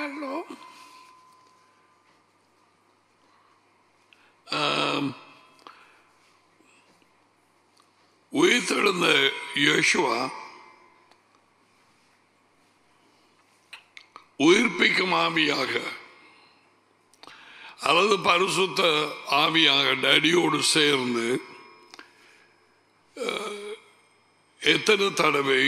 Hello. Um, உயிர்த்தெழுந்த யோசுவா உயிர்ப்பிக்கும் ஆவியாக அல்லது பரிசுத்த ஆவியாக டடியோடு சேர்ந்து அஹ், எத்தனை தடவை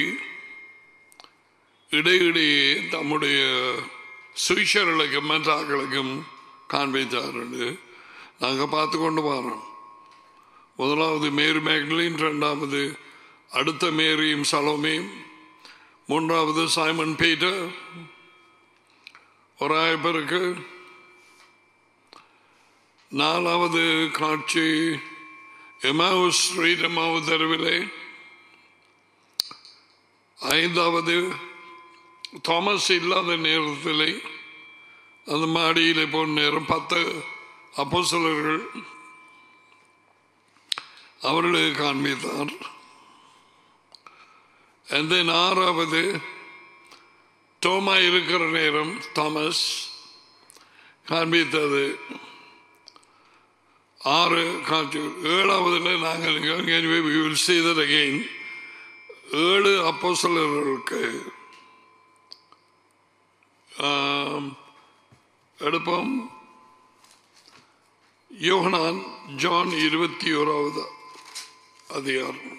இடையிடையே தம்முடைய சுவிஷர்களுக்கும் மற்றாக்களுக்கும் காண்பித்தார் என்று நாங்கள் பார்த்து கொண்டு வரோம் முதலாவது மேரி மேக்லின் இரண்டாவது அடுத்த மேரியும் சலோமையும் மூன்றாவது சைமன் பீட்டர் ஒரு பேருக்கு நாலாவது காட்சி எமாவு ஸ்ட்ரீட் எமாவு தெருவிலே ஐந்தாவது தாமஸ் இல்லாத நேரத்திலே அந்த மாடியிலே போன நேரம் பத்து அப்போஸ்தலர்கள் அவர்களுக்கு காண்பித்தார் And then ஆறாவது டோமா இருக்கிற நேரம் தாமஸ் காண்பித்தது ஆறு காட்சி ஏழாவதுல நாங்கள் anyway, we will see that again ஏழு அப்போஸ்தலர்களுக்கு ஆம், எடுப்போம் யோகனான் ஜான் இருபத்தி ஓராவது அதிகாரம்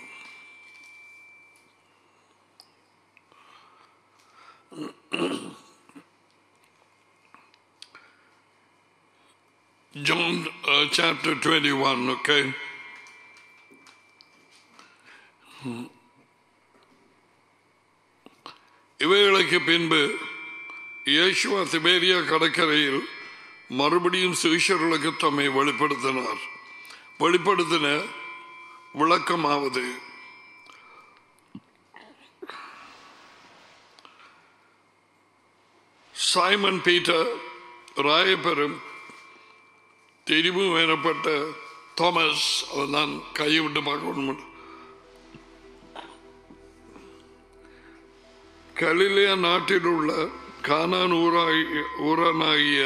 John uh, chapter 21, okay? இவைகளுக்கு பின்பு இயேசுவா திபேரியா கடற்கரையில் மறுபடியும் சுவிஷர்களுக்கு தம்மை வெளிப்படுத்தினார் வெளிப்படுத்தின விளக்கமாவது சைமன் பீட்டர் ராயபெரும் தெரிவு எனப்பட்ட தாமஸ் அவன் தான் கையை விட்டு பார்க்கணும் கலிலேயா நாட்டில் உள்ள கானான் ஊராகிய ஊரானாகிய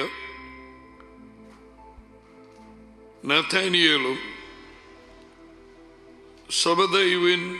நத்தானியலும் சபதைவின்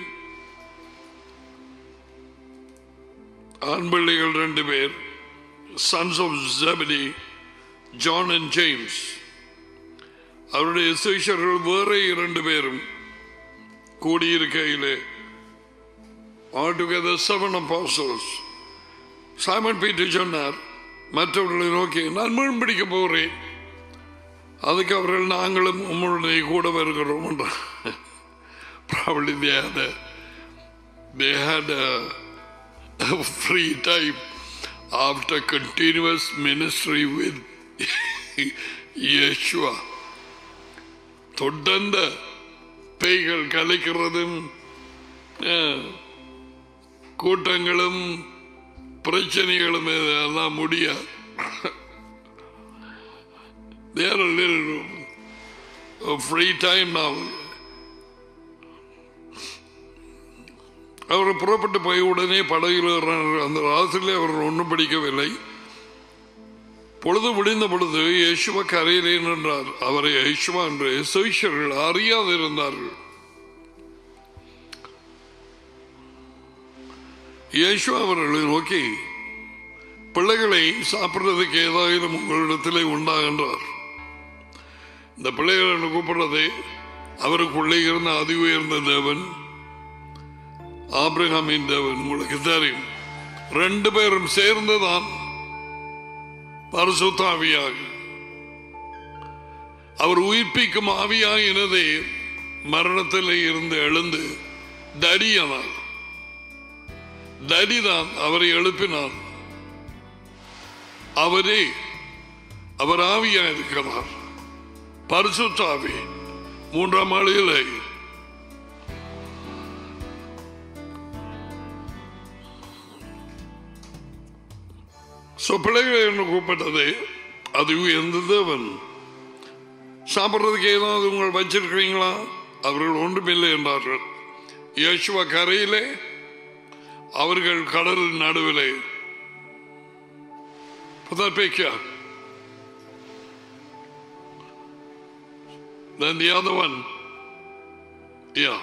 ஆண் பிள்ளைகள் ரெண்டு பேர் sons of Zebedee John and James அவருடைய சிஷர்கள் வேற இரண்டு பேரும் கூடியிருக்கையிலே altogether seven apostles Simon Peter சொன்னார் மற்றவர்களை நோக்கி நான் மீன் பிடிக்க போகிறேன் அதுக்கு அவர்கள் நாங்களும் உங்களுடைய கூட வருகிறோம் என்றார். Probably they had a, they had a, a free time after continuous ministry with Yeshua. தொடர்ந்த பேய்கள் கலைக்கிறதும் அஹ், கூட்டங்களும் பிரச்சனைகளும் எல்லாம் முடியாது They are a little uh, free time now. அவர் புறப்பட்டு போய் உடனே படகில் ஏறினார். அந்த ராத்திரிலே அவர் ஒன்றும் படிக்கவில்லை பொழுது முடிந்த பொழுது யேசுவ கரையிலே நின்றார் அவரை யேசுவா என்று சுவிஷர்கள் அறியாதிருந்தார்கள் இயேசுவா அவர்களை நோக்கி பிள்ளைகளை சாப்பிடுறதுக்கு ஏதாயிரம் உங்களிடத்திலே உண்டா என்றார் இந்த பிள்ளைகள் என்று கூப்பிடுறது அவருக்குள்ளே இருந்த அதி உயர்ந்த தேவன் ஆபிரகாமின் தேவன் உங்களுக்கு தெரியும் ரெண்டு பேரும் சேர்ந்துதான் பரிசுத்தாவியாக அவர் உயிர்ப்பிக்கும் ஆவியாயினதே மரணத்தில் இருந்து எழுந்து தடியானார் தடிதான் அவரை எழுப்பினார் அவரே அவர் ஆவியா இருக்கிறார் பரிசுத்தாவி மூன்றாம் ஆளிலே So, பிள்ளைகளை என்று கூப்பிட்டது அது எந்த தேவன் சாப்பிட்றதுக்கு ஏதாவது உங்கள் வச்சிருக்கிறீங்களா அவர்கள் ஒன்றுமில்லை என்றார்கள் யேசுவா கரையிலே அவர்கள் கடல் நடுவிலே Put that picture. Then the other one. Yeah.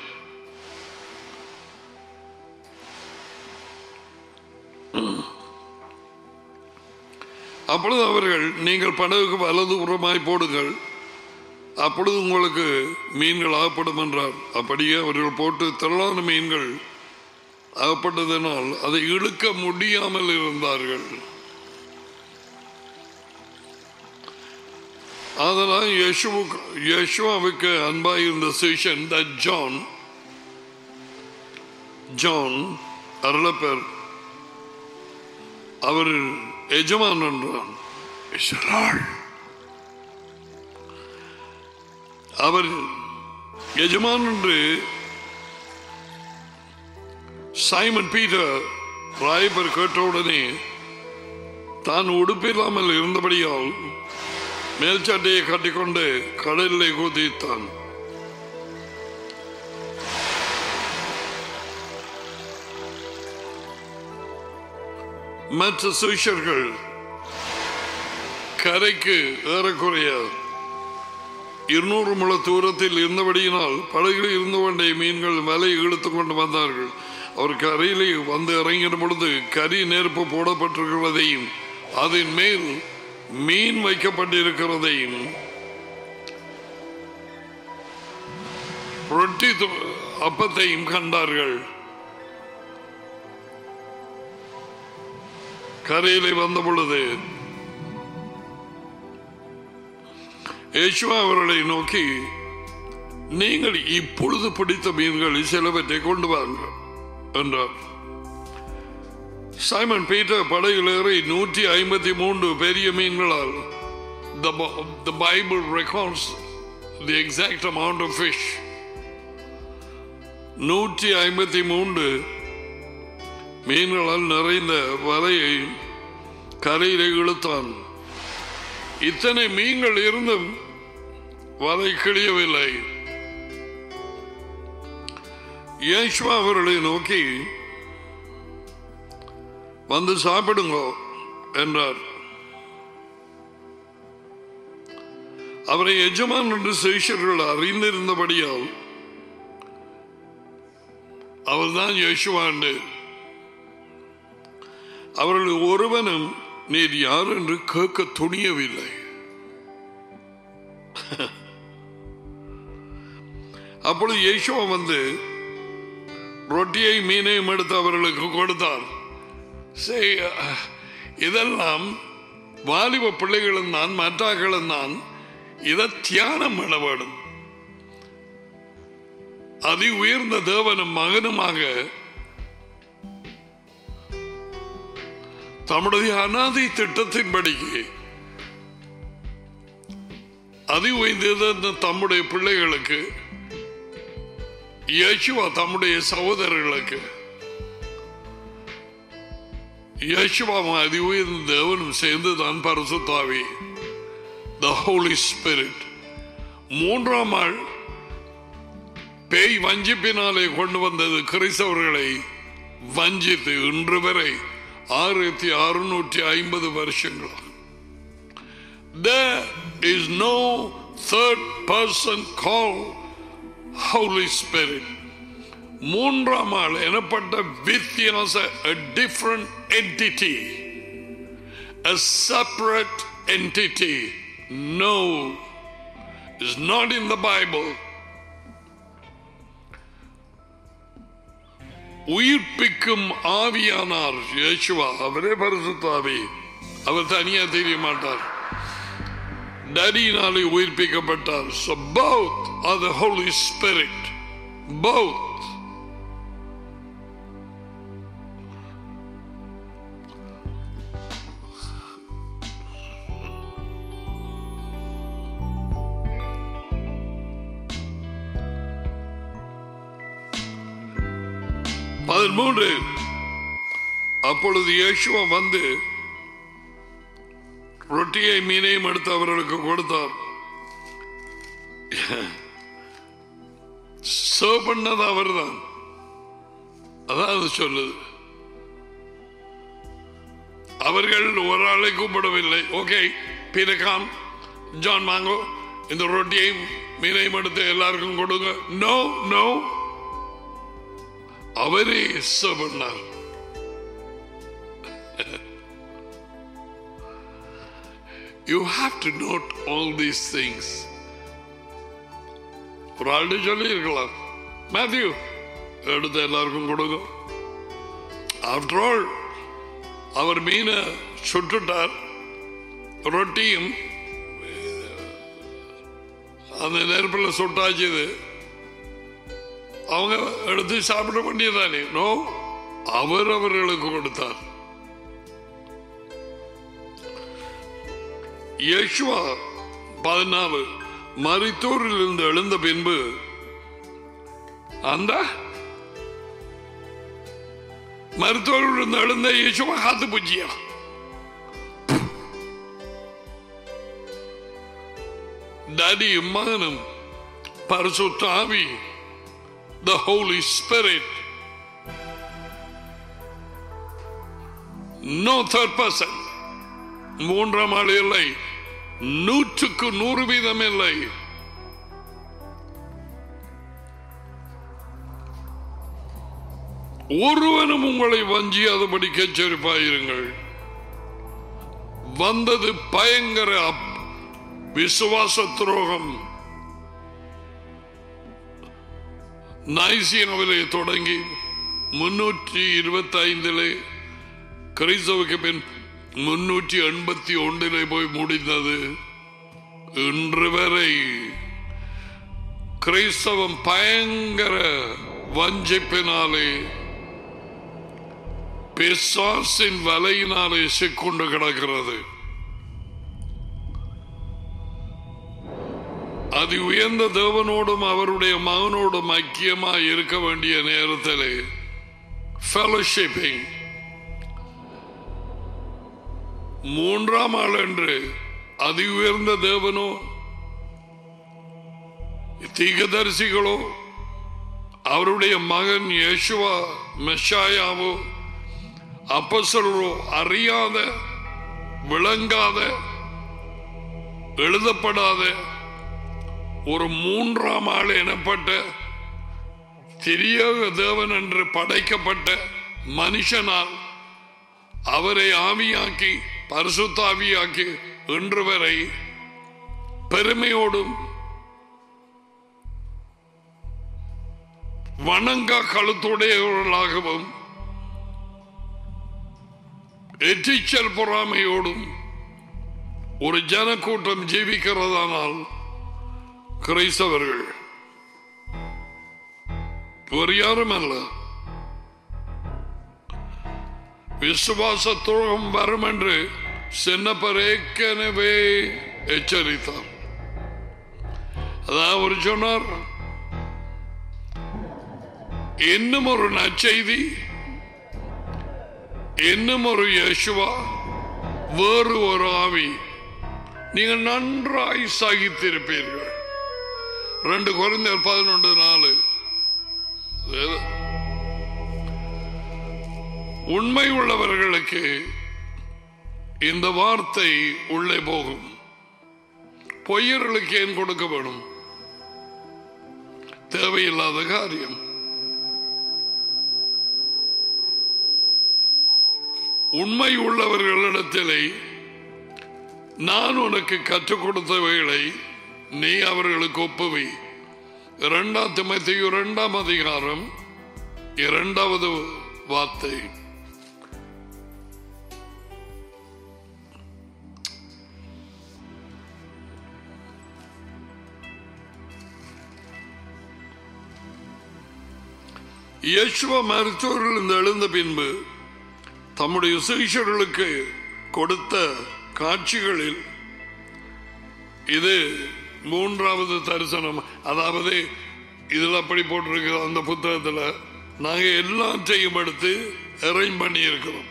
அப்பொழுது அவர்கள் நீங்கள் படகுக்கு வலது புறமாய் போடுங்கள் அப்பொழுது உங்களுக்கு மீன்கள் ஆகப்படும் என்றார் அப்படியே அவர்கள் போட்டு திரளான மீன்கள் அகப்பட்டதனால் அதை இழுக்க முடியாமல் இருந்தார்கள் அதனால் யேசுவுக்கு யேசுவாவுக்கு அன்பாக இருந்த சிஷன் த ஜான் ஜான் அருளப்பர் அவர் எஜமான் என்றான் இஸ்ராள். அவர் எஜமான் என்று சைமன் பீட்டர் ராயப்பர் கேட்டவுடனே தான் உடுப்பில்லாமல் இருந்தபடியால் மேல் சட்டையை கட்டிக்கொண்டு கடலிலே குதித்தான் மற்ற சிஷர்கள் கரைக்கு ஏறக்குறைய இருநூறு முழ தூரத்தில் இருந்தபடியினால் படகில் இருந்து கொண்டே மீன்கள் வலை இழுத்து கொண்டு வந்தார்கள் அவர் கரையிலே வந்து இறங்கின பொழுது கரி நெருப்பு போடப்பட்டிருக்கிறதையும் அதன் மேல் மீன் வைக்கப்பட்டிருக்கிறதையும் ரொட்டி து- அப்பத்தையும் கண்டார்கள் கரையிலே வந்த பொழுது யேசுவா அவர்களை நோக்கி நீங்கள் இப்பொழுது பிடித்த மீன்கள் சிலவற்றை கொண்டு வாங்க என்றார் சைமன் பீட்டர் படகில் ஏறி நூற்றி ஐம்பத்தி மூன்று பெரிய மீன்களால் the, Bi- the Bible records the exact amount of fish நூற்றி ஐம்பத்தி மூன்று மீன்களால் நிறைந்த வலையை கரையிலே இழுத்தான் இத்தனை மீன்கள் இருந்தும் வலை கிழியவில்லை இயேசுவா அவர்களை நோக்கி வந்து சாப்பிடுங்கோ என்றார் அவரை எஜமான் என்று சிஷியர்கள் அறிந்திருந்தபடியால் அவர்தான் யேசுவாண்டு அவர்கள் ஒருவனும் நீர் யார் என்று கேட்க துணியவில்லை அப்பொழுது இயேசுவா வந்து ரொட்டியை மீனையும் எடுத்து அவர்களுக்கு கொடுத்தார் சரி, இதெல்லாம் வாலிப பிள்ளைகளும் தான் மற்றாக்களும் தான் இதை தியானம் பண்ண வேண்டும் அதி உயர்ந்த தேவனும் மகனுமாக தம்முடைய அனாதை திட்டத்தின்படிக்கு அதி உயர்ந்த தம்முடைய பிள்ளைகளுக்கு இயேசுவா தம்முடைய சகோதரர்களுக்கு இயேசுவாவும் அதி உயர்ந்த தேவனும் சேர்ந்து தான் பரிசுத்தாவி த ஹோலி ஸ்பிரிட் மூன்றாம் ஆள் பேய் வஞ்சிப்பினாலே கொண்டு வந்தது கிறிஸ்தவர்களை வஞ்சித்து இன்று வரை ஆயிரத்தி அறுநூற்றி ஐம்பது வருஷங்கள் There is no third person called Holy Spirit. மூன்றாம் ஆள் எனப்பட்ட வித்தியாச a different entity a separate entity no is not in the Bible உயிர்ப்பிக்கும் ஆவியானார் இயேசுவா அவரே பரிசுத்தாவி அவர் தனியா தெரிய மாட்டார் டடியினாலே உயிர்ப்பிக்கப்பட்டார் so both are the Holy Spirit both பதிமூன்று அப்பொழுது இயேசுவா வந்து ரொட்டியை மீனையும் எடுத்து அவர்களுக்கு கொடுத்தார் சர்வ் பண்ணது அவர்தான் அதான் அது சொல்லுது அவர்கள் ஒரு ஆளை கூப்பிடவில்லை ஓகே பீரகாம் ஜான் மாங்கோ இந்த ரொட்டியையும் மீனையும் எடுத்து எல்லாருக்கும் கொடுங்க நோ நோ அவரே serve பண்ணார் You have to note all these things. ஒரு ஆள்கிட்ட சொல்லி இருக்கலாம் மேத்யூ எடுத்து எல்லாருக்கும் கொடுங்க ஆஃப்டர் ஆல் அவர் மீனை சுட்டுட்டார் ரொட்டியும் அந்த நெருப்பில் சுட்டாச்சுது அவங்க எடுத்து சாப்பிட வேண்டியதானே நோ அவர் அவர்களுக்கு கொடுத்தார் யேசுவா பதினாலு மரித்தோரில் இருந்து எழுந்த பின்பு அந்த மருத்துவர்கள் இருந்து எழுந்த யேசுவா காத்து பூச்சியா டடியும் மகனும் பரிசுத்தாவி the Holy Spirit. No third person. மூன்றாம் ஆள் இல்லை நூற்றுக்கு நூறு வீதம் இல்லை ஒருவனும் உங்களை வஞ்சியாதபடி எச்சரிப்பாயிருங்கள் வந்தது பயங்கர அப்- விசுவாச துரோகம் நைசியாவிலே தொடங்கி முன்னூற்றி இருபத்தி ஐந்திலே கிறிஸ்தவுக்கு பின் முன்னூற்றி எண்பத்தி ஒன்றிலே போய் முடிந்தது இன்று வரை கிறிஸ்தவம் பயங்கர வஞ்சிப்பினாலே பிசாசின் வலையினாலே சிக்கொண்டு கிடக்கிறது அதி உயர்ந்த தேவனோடும் அவருடைய மகனோடும் ஐக்கியமாய் இருக்க வேண்டிய நேரத்தில் ஃபெலோஷிப்பிங் மூன்றாம் ஆள் என்று அதி உயர்ந்த தேவனோ தீகதரிசிகளோ அவருடைய மகன் யேசுவா மெஷாயாவோ அப்பசலோ அறியாத விளங்காத எழுதப்படாத ஒரு மூன்றாம் ஆள் எனப்பட்ட திரியக தேவன் என்று படைக்கப்பட்ட மனுஷனால் அவரை ஆவியாக்கி பரிசுத்தாவியாக்கி இன்று வரை பெருமையோடும் வணங்கா கழுத்துடையவர்களாகவும் எச்சிச்சல் பொறாமையோடும் ஒரு ஜனக்கூட்டம் ஜீவிக்கிறதானால் கிரைஸ்தவர்கள் ஒரு யாரும் அல்ல விசுவாச துரோகம் வரும் என்று சின்னப்பர் ஏற்கனவே எச்சரித்தார் அதான் அவர் சொன்னார் இன்னும் ஒரு நற்செய்தி இன்னும் ஒரு யேசுவா வேறு ஒரு ஆவி நீங்கள் நன்றாய் சகித்திருப்பீர்கள் ரெண்டு குறைந்தர் பதினொன்று நாலு ஏதோ. உண்மை உள்ளவர்களுக்கு இந்த வார்த்தை உள்ளே போகும் பொய்யர்களுக்கு ஏன் கொடுக்க வேணும் தேவையில்லாத காரியம் உண்மை உள்ளவர்களிடத்திலே நான் உனக்கு கற்றுக் கொடுத்தவைகளை நீ அவர்களுக்கு ஒப்புவி இரண்டாம் திமத்தையு இரண்டாம் அதிகாரம் இரண்டாவது வார்த்தை யேசுவ மருத்துவர்கள் எழுந்த பின்பு தம்முடைய சுவிஷர்களுக்கு கொடுத்த காட்சிகளில் இது மூன்றாவது தரிசனம் அதாவது இதில் அப்படி போட்டிருக்கிற அந்த புத்தகத்தில் நாங்கள் எல்லாத்தையும் எடுத்து அரேஞ்ச் பண்ணி இருக்கிறோம்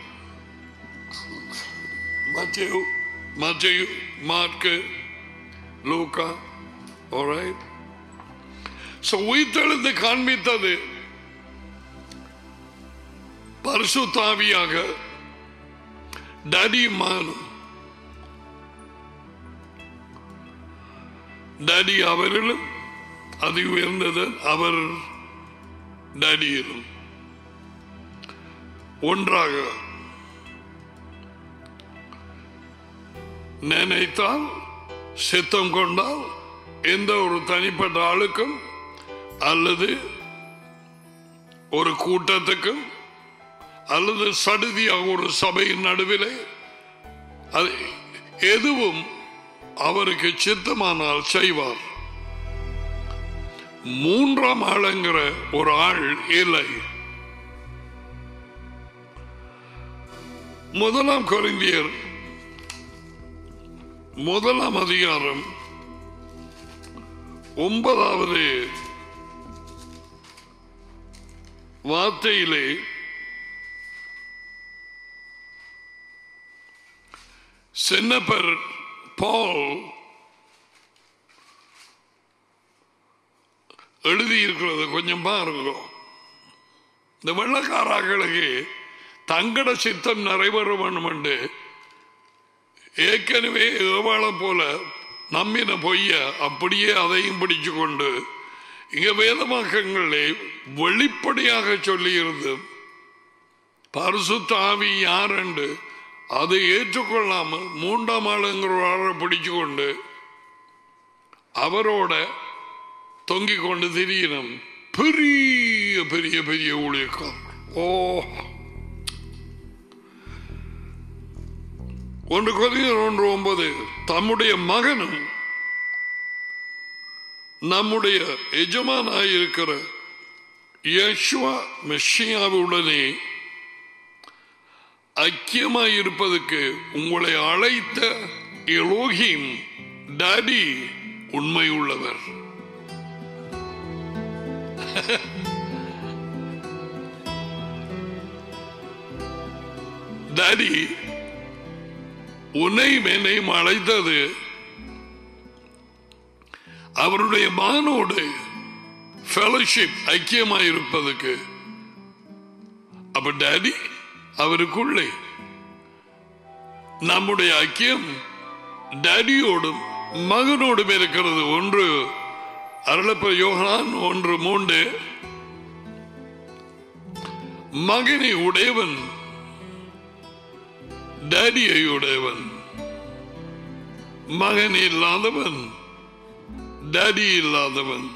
மத்தியு மத்தியு மார்க்கு லூக்கா alright so உயிர்த்தெழுந்து காண்பித்தது பரிசுத்தாவியாக டாடியும் மகனும் டாடி அவரிலும் அது உயர்ந்தது அவர் டாடியிலும் ஒன்றாக நினைத்தால் சித்தம் கொண்டால் எந்த ஒரு தனிப்பட்ட ஆளுக்கும் அல்லது ஒரு கூட்டத்துக்கும் அல்லது சடுதியாக ஒரு சபையின் நடுவிலே அது எதுவும் அவருக்கு சித்தமானால் செய்வார் மூன்றாம் ஆளுங்கிற ஒரு ஆள் இல்லை முதலாம் கொரிந்தியர் முதலாம் அதிகாரம் ஒன்பதாவது வார்த்தையிலே சின்னப்பர் பால் எழுதியிருக்கிறது கொஞ்சம் பாருங்க இந்த வெள்ளக்காராக்களுக்கு தங்கட சித்தம் நிறைவேற வேண்டும் என்று ஏற்கனவே ஏவாளம் போல நம்பின பொய்ய அப்படியே அதையும் பிடிச்சு கொண்டு இங்க வேதமாக்கங்களே வெளிப்படையாக சொல்லியிருந்து பரிசுத்த ஆவி யார் என்று அதை ஏற்றுக்கொள்ளாமல் மூன்றாம் ஆளுங்கிற ஒரு ஆளை பிடிச்சு கொண்டு அவரோட தொங்கிக் கொண்டு திரியணும் பெரிய பெரிய பெரிய ஊழியக்காரர் ஓ ஒன்று கொதியர் ஒன்று ஒன்பது தம்முடைய மகனும் நம்முடைய எஜமானாயிருக்கிற யஷ்வா மெஷியாவுடனே ஐக்கியமாயிருப்பதற்கு உங்களை அழைத்த எலோகிம் டாடி உண்மை உள்ளவர் டாடி உன்னை என்னையும் அழைத்தது அவருடைய மகனோடு ஃபெலோஷிப் ஐக்கியமாயிருப்பதற்கு அப்ப டாடி அவருக்குள்ளே நம்முடைய ஐக்கியம் டாடியோடும் மகனோடும் இருக்கிறது ஒன்று அருளப்ப யோகான் ஒன்று மூன்று மகனை உடையவன் டாடியை உடையவன் மகன் இல்லாதவன் டாடி இல்லாதவன்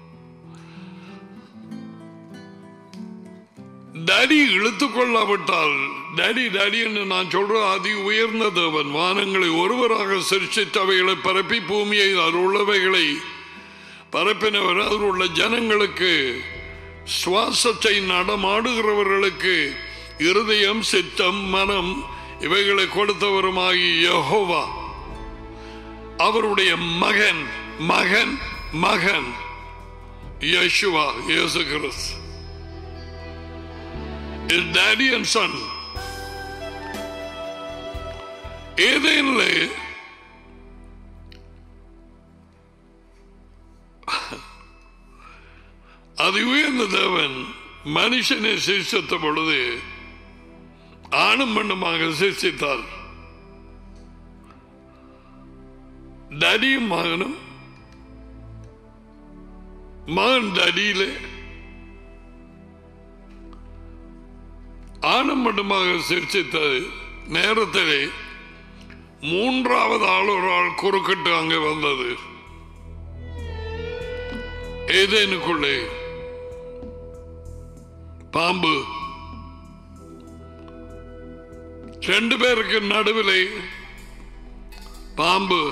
டாடி இழுத்து கொள்ளாவிட்டால் டாடி டாடி என்று நான் சொல்ற அதி உயர்ந்த தேவன் வானங்களை ஒருவராக சிருஷ்டித்தவைகளை பரப்பி பூமியை அதில் உள்ளவைகளை பரப்பினவர் அதில் உள்ள ஜனங்களுக்கு சுவாசத்தை நடமாடுகிறவர்களுக்கு இருதயம் சித்தம் மனம் இவைகளை கொடுத்தவருமாகி யெகோவா அவருடைய மகன் மகன் மகன் யேசுவா இயேசு கிறிஸ்து is daddy and son. ஏதேனிலே அது உயர்ந்த தேவன் மனுஷனை சிருஷ்டித்த பொழுது ஆணும் பெண்ணுமாக சிருஷ்டித்தார் டடியும் மகனும் மகன் டடியிலே ஆணும் மட்டுமாக சிரிச்சித்தது நேரத்திலே மூன்றாவது ஆள் ஒரு ஆள் குறுக்கிட்டு அங்கே வந்தது ஏதேனுக்குள்ளே பாம்பு ரெண்டு பேருக்கு நடுவிலே பாம்பு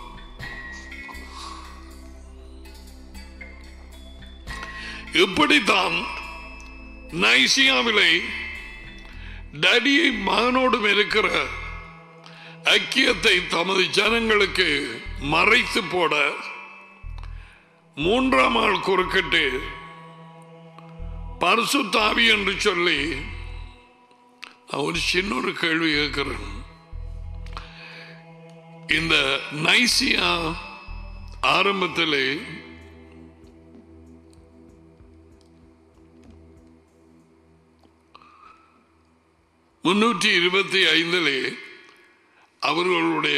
இப்படித்தான் நைசியாவிலே டடியை மகனோடும் இருக்கிற ஐக்கியத்தை தமது ஜனங்களுக்கு மறைத்து போட மூன்றாம் ஆள் குறுக்கிட்டு பரிசுத்தாவி என்று சொல்லி நான் ஒரு சின்ன ஒரு கேள்வி கேட்கிறேன் இந்த நைசியா ஆரம்பத்திலே முன்னூற்றி இருபத்தி ஐந்திலே அவர்களுடைய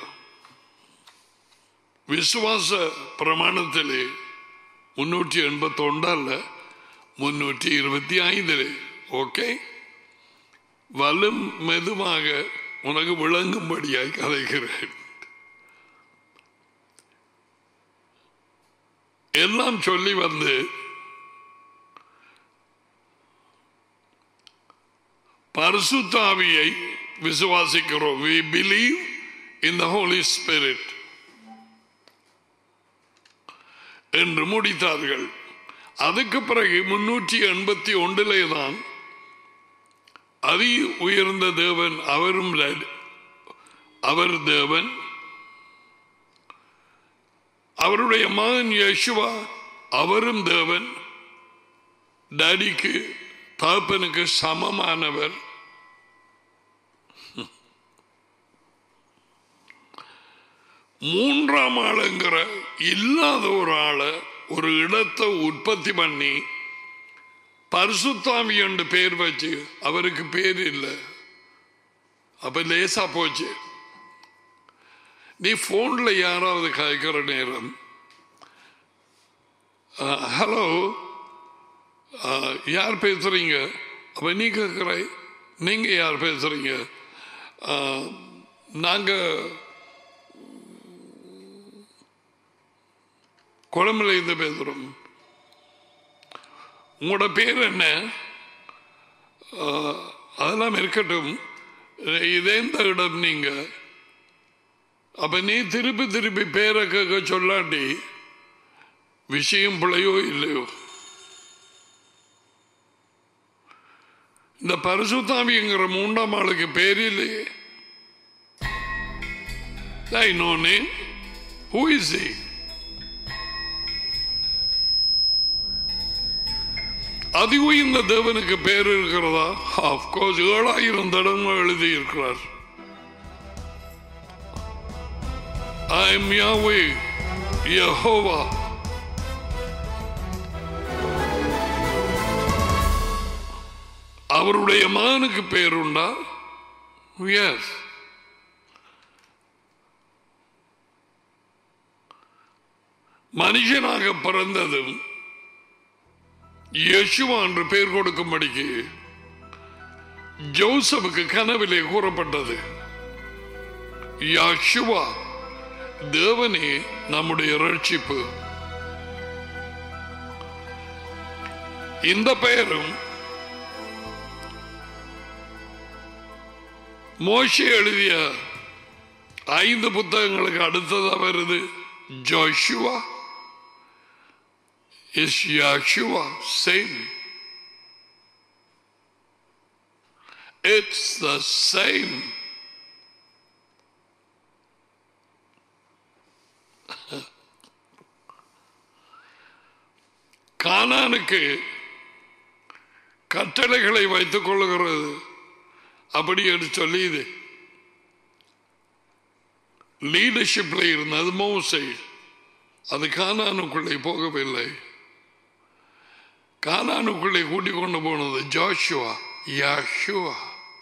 விசுவாச பிரமாணத்திலே முன்னூற்றி எண்பத்தி ஒன்றல்ல முன்னூற்றி இருபத்தி ஐந்தில் ஓகே வலும் மெதுவாக உனக்கு விளங்கும்படியாய் கதைக்கிறேன் எல்லாம் சொல்லி வந்து பரிசுத்தாவியை விசுவாசிக்கிறோம் we believe in the holy spirit என்று முடித்தார்கள் அதுக்கு பிறகு முன்னூற்றி எண்பத்தி ஒன்றிலே தான் அதி உயர்ந்த தேவன் அவரும் ர- அவர் தேவன் அவருடைய மகன் யேசுவா அவரும் தேவன் டாடிக்கு தகப்பனுக்கு சமமானவர் மூன்றாம் ஆளுங்கிற இல்லாத ஒரு ஆளை ஒரு இடத்தை உற்பத்தி பண்ணி பரிசுத்தாமி என்று பேர் வச்சு அவருக்கு பேர் இல்லை அப்ப லேசா போச்சு நீ போன்ல யாராவது கேட்கிற நேரம் ஹலோ யார் பேசுறீங்க அப்ப நீ கேட்கிற நீங்க யார் பேசுறீங்க அஹ், நாங்க குழம்புல இருந்து பேசுறோம் உங்களோட பேர் என்ன அஹ், அதெல்லாம் இருக்கட்டும் இதே இந்த இடம் நீங்க அப்ப நீ திருப்பி திருப்பி பேரை கேட்க சொல்லாட்டி விஷயம் பிழையோ இல்லையோ இந்த பரிசுத்தாவிங்கிற மூன்றாம் ஆளுக்கு பேர் இல்லையே I know name. Who is he? அதி உயர்ந்த தேவனுக்கு பேர் இருக்கிறதா அப்கோர்ஸ் ஏழாயிரம் தடவை எழுதி இருக்கிறார் I am Yahweh, Yehovah. அவருடைய மகனுக்கு பேருண்டா எஸ் மனுஷனாக பிறந்ததும் யேசுவா என்று பெயர் கொடுக்கும்படிக்கு ஜோசப்புக்கு கனவிலே கூறப்பட்டது யாஷுவா தேவனே நம்முடைய ரட்சிப்பு இந்த பெயரும் மோஷே எழுதிய ஐந்து புத்தகங்களுக்கு அடுத்ததா வருது Joshua is Yeshua same it's the same கானானுக்கு கட்டளைகளை வைத்துக் கொள்ளுகிறது அப்படி என்று சொல்லி இது லீடர்ஷிப்ல இருந்தது மோசை அது கானானுக்குள்ளே போகவில்லை கானானுக்குள்ளே கூட்டிக் கொண்டு போனது ஜோஷுவா யாஷுவா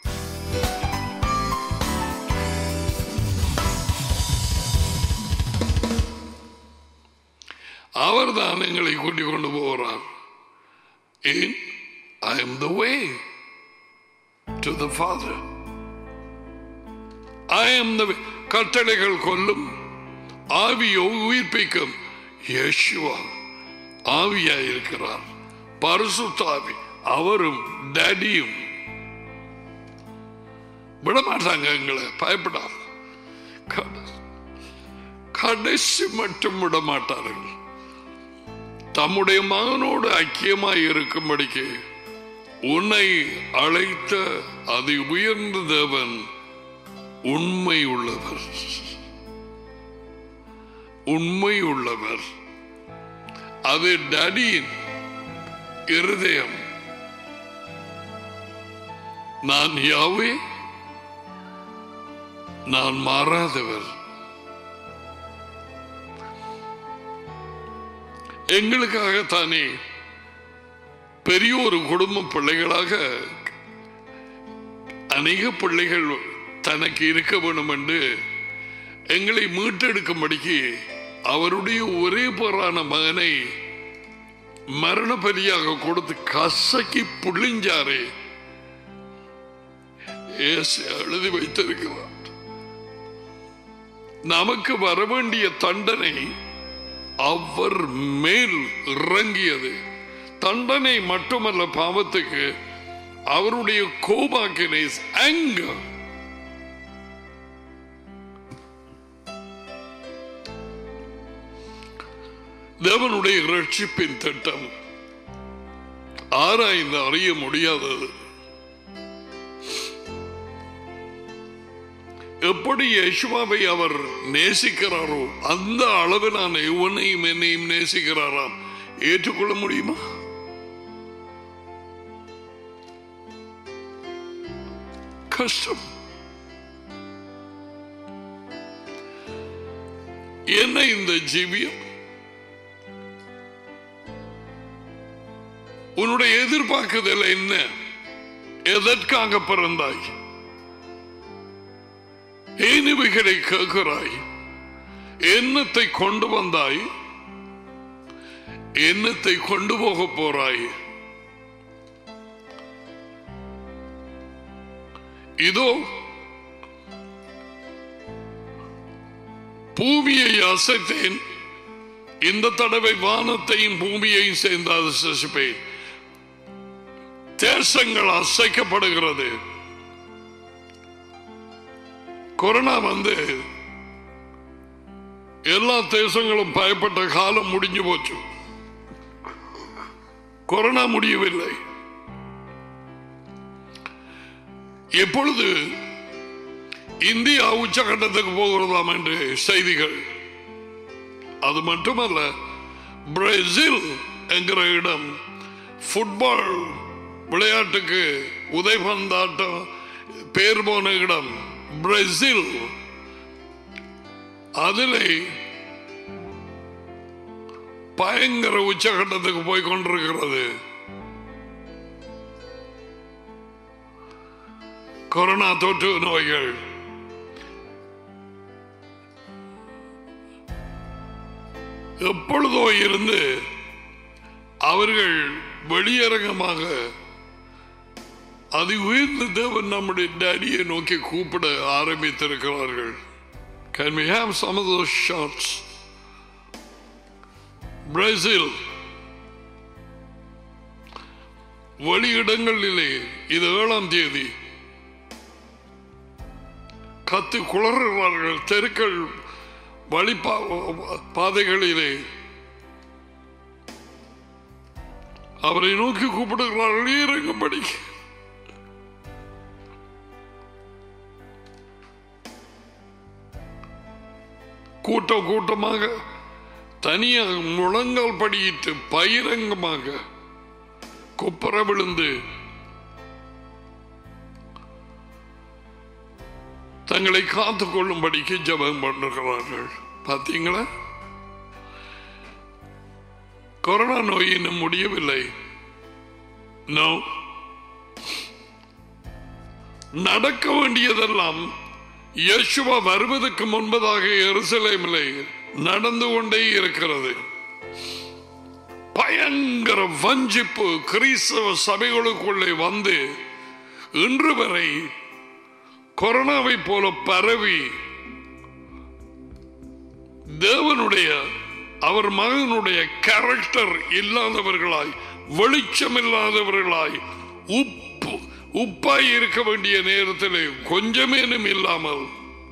அவர்தான் எங்களை கூட்டிக் கொண்டு போகிறார் ஏன் I am the way to the father I am the கட்டளைகள் கொல்லும் ஆவியோ உயிர்ப்பிக்கும் யேசுவா ஆவியாயிருக்கிறார் பரிசுத்தாவி அவரும் டேடியும் விடமாட்டாங்க எங்களை பயப்படாது கட- கடைசி மட்டும் விடமாட்டார்கள் தம்முடைய மகனோடு ஐக்கியமாய் இருக்கும்படிக்கு உன்னை அழைத்த அதி உயர்ந்த தேவன் உண்மை உள்ளவர் உண்மை உள்ளவர் அது டடியின் இருதயம் நான் யாவே நான் மாறாதவர் எங்களுக்காகத்தானே பெரிய ஒரு குடும்ப பிள்ளைகளாக அநேக பிள்ளைகள் தனக்கு இருக்க வேண்டும் என்று எங்களை மீட்டெடுக்கும்படிக்கு அவருடைய ஒரே பேரான மகனை மரண பலியாக கொடுத்து கசக்கி புள்ளிஞ்சாரே இயேசு எழுதி வைத்திருக்கிறார் நமக்கு வர வேண்டிய தண்டனை அவர் மேல் இறங்கியது தண்டனை மட்டுமல்ல பாவத்துக்கு அவருடைய கோபாக்கினை anger தேவனுடைய ரட்சிப்பின் திட்டம் ஆராய்ந்து அறிய முடியாதது எப்படி யேசுவாவை அவர் நேசிக்கிறாரோ அந்த அளவிலான இவனையும் என்னையும் நேசிக்கிறாராம் ஏற்றுக்கொள்ள முடியுமா கஷ்டம் என்ன இந்த ஜீவியம் உன்னுடைய எதிர்பார்க்குதல் என்ன எதற்காக பிறந்தாய் ஏன் இவைகளை கேட்கிறாய் என்னத்தை கொண்டு வந்தாய் என்னத்தை கொண்டு போக போறாய் இதோ பூமியை அசைத்தேன் இந்த தடவை வானத்தையும் பூமியையும் சேர்ந்து அசைப்பேன் தேசங்கள் அசைக்கப்படுகிறது கொரோனா வந்து எல்லா தேசங்களும் பயப்பட்ட காலம் முடிஞ்சு போச்சு கொரோனா முடியவில்லை எப்பொழுது இந்தியா உச்சகட்டத்துக்கு போகிறதாம் என்று செய்திகள் அது மட்டுமல்ல பிரேசில் என்கிற இடம் ஃபுட்பால் விளையாட்டுக்கு உதைபந்தாட்டம் பேர் போன இடம் பிரேசில் அதிலே பயங்கர உச்சகட்டத்துக்கு போய் கொண்டிருக்கிறது கொரோனா தொற்று நோய்கள் எப்பொழுதோ இருந்து அவர்கள் வெளியரங்கமாக அது உயர்ந்த தேவன் நம்முடைய டேடியை நோக்கி கூப்பிட ஆரம்பித்திருக்கிறார்கள் Can we have some of those shots? Brazil வெளியிடங்களிலே இது ஏழாம் தேதி கத்து குளறுகிறார்கள் தெருக்கள் வழி பாதைகளிலே அவரை நோக்கி கூப்பிடுகிறார்கள் இறங்கும்படி கூட்டம் கூட்டமாக தனியாக முழங்கால் படியிட்டு பகிரங்கமாக குப்பர விழுந்து தங்களை காத்துக் கொள்ளும்படிக்கு ஜபம் பண்ணுகிறார்கள் பார்த்தீங்களா கொரோனா நோய் இன்னும் முடியவில்லை நோ நடக்க வேண்டியதெல்லாம் யேசுவா வருவதற்கு முன்பதாக எருசலேமிலே நடந்து கொண்டே இருக்கிறது பயங்கர வஞ்சிப்பு கிறிஸ்தவ சபைகளுக்குள்ளே வந்து இன்று வரை கொரோனாவை போல பரவி தேவனுடைய அவர் மகனுடைய கேரக்டர் இல்லாதவர்களாய் வெளிச்சம் இல்லாதவர்களாய் உப்பு உப்பாய் இருக்க வேண்டிய நேரத்தில் கொஞ்சமேனும் இல்லாமல்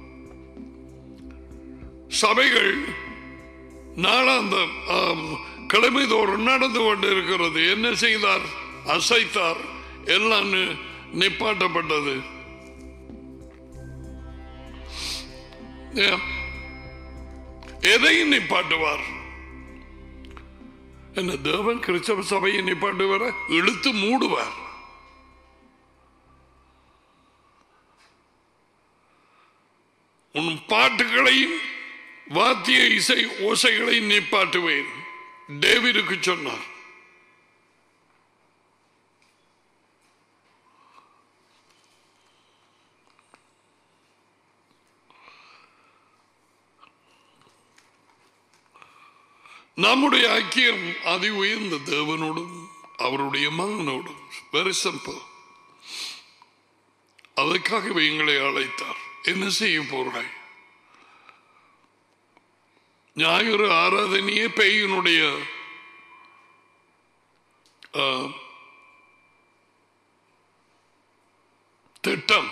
சபைகள் நாளாந்தம் கிழமை தோறும் நடந்து கொண்டு இருக்கிறது என்ன செய்தார் அசைத்தார் எல்லாம் நிப்பாட்டப்பட்டது எதையும் நிப்பாட்டுவார் என்ன தேவன் கிறிஸ்தவ சபையை நிப்பாட்டுவார இழுத்து மூடுவார் உன் பாட்டுகளையும் வாத்திய இசை ஓசைகளை நிப்பாட்டுவேன் டேவிடுக்கு சொன்னார் நம்முடைய ஐக்கியம் அதி உயர்ந்த தேவனோடும் அவருடைய மகனோடும் வெரி சிம்பிள் அதற்காகவே எங்களை அழைத்தார் என்ன செய்ய போறாய் ஞாயிறு ஆராதனையே பெய்யினுடைய ஆ, திட்டம்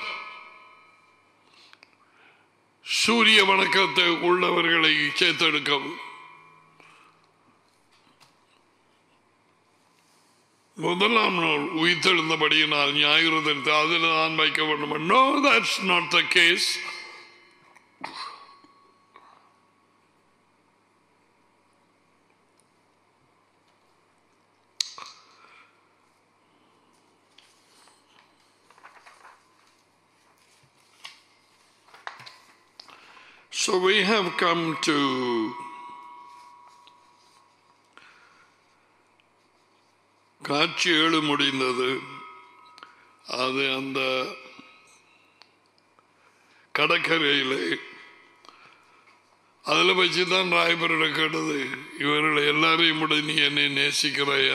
சூரிய வணக்கத்தை உள்ளவர்களை சேர்த்தெடுக்கவும் முதலாம் நாள் உயிர்த்தெழுந்தபடியினால் ஞாயிறு தெரிந்து அதில் நான் வைக்க வேண்டும் no that's not the case So we have come to காட்சி ஏழு முடிந்தது அது அந்த கடற்கரையிலே அதில் வச்சு தான் ராயபரிட கேட்டது இவர்கள் எல்லாரையும் விட நீ என்னை நேசிக்கிறாயா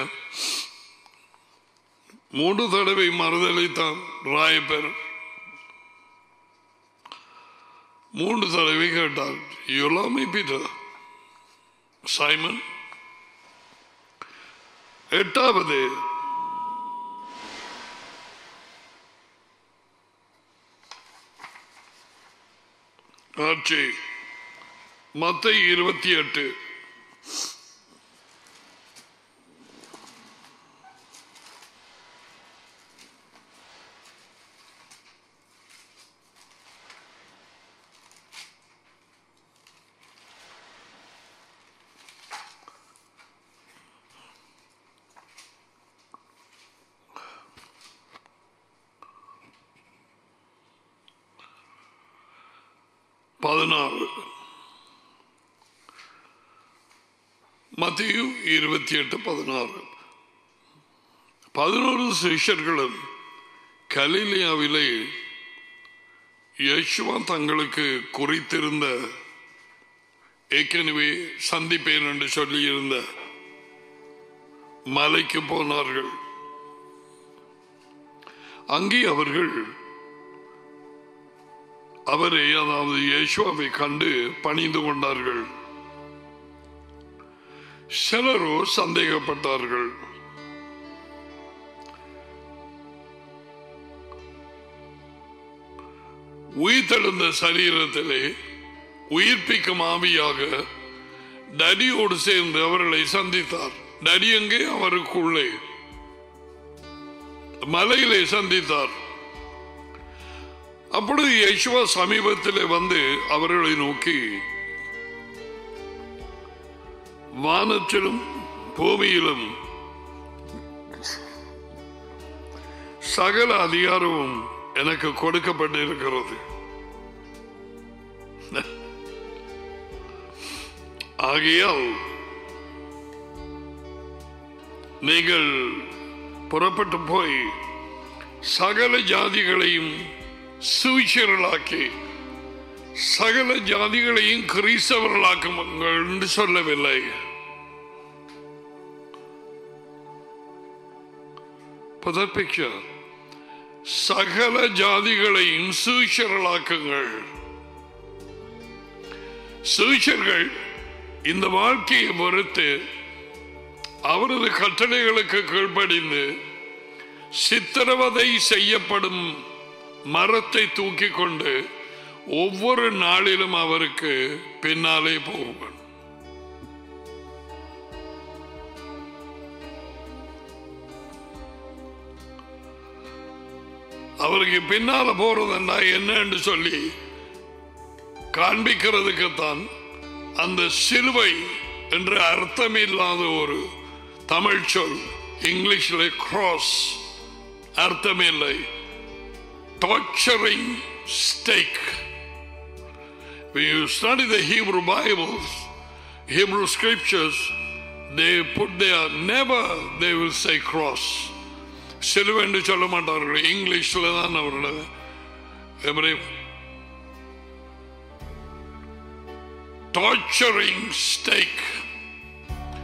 மூன்று தடவை மறுதளித்தான் ராயப்பர் மூன்று தடவை கேட்டார் யுலாமை பீட்டர் சைமன் எட்டாவது ஆட்சி மத்த இருபத்தி எட்டு பதினாறு மத்திய இருபத்தி எட்டு பதினாறு பதினோரு சிஷ்யர்களும் கலிலியாவிலே யேசுவா தங்களுக்கு குறித்திருந்த ஏற்கனவே சந்திப்பேன் என்று சொல்லியிருந்த மலைக்கு போனார்கள் அங்கே அவர்கள் அவரை அதாவது இயேசுவை கண்டு பணிந்து கொண்டார்கள் சிலரோ சந்தேகப்பட்டார்கள் உயிர்த்தெழுந்த சரீரத்திலே உயிர்ப்பிக்கும் ஆவியாக டடியோடு சேர்ந்து அவர்களை சந்தித்தார் டடி எங்கே அவருக்குள்ளே மலையிலே சந்தித்தார் அப்பொழுது யேசுவா சமீபத்தில் வந்து அவர்களை நோக்கி வானத்திலும் பூமியிலும் சகல அதிகாரமும் எனக்கு கொடுக்கப்பட்டிருக்கிறது ஆகையால் நீங்கள் புறப்பட்டு போய் சகல ஜாதிகளையும் சுவிச்சர்களாக்கி சகல ஜாதிகளையும் கிறிஸ்தவர்களாக்குங்கள் என்று சொல்லவில்லை For that picture, சகல ஜாதிகளையும் சூச்சர்களாக்குங்கள் சூச்சர்கள் இந்த வாழ்க்கையை பொறுத்து அவரது கட்டளைகளுக்கு கீழ்ப்படிந்து சித்திரவதை செய்யப்படும் மரத்தை தூக்கி கொண்டு ஒவ்வொரு நாளிலும் அவருக்கு பின்னாலே போவான் அவருக்கு பின்னால போறதுன்னா என்னன்னு சொல்லி காண்பிக்கிறதுக்குத்தான் அந்த சிலுவை என்ற அர்த்தமில்லாத ஒரு தமிழ் சொல் இங்கிலீஷில் கிராஸ் அர்த்தமில்லை torturing stake. When you study the Hebrew Bibles, Hebrew scriptures, they put there, never they will say cross. சிலுவை என்று சொல்ல மாட்டார்கள் இங்கிலீஷ்ல தான் அவரோட எவரே டார்ச்சரிங் ஸ்டேக்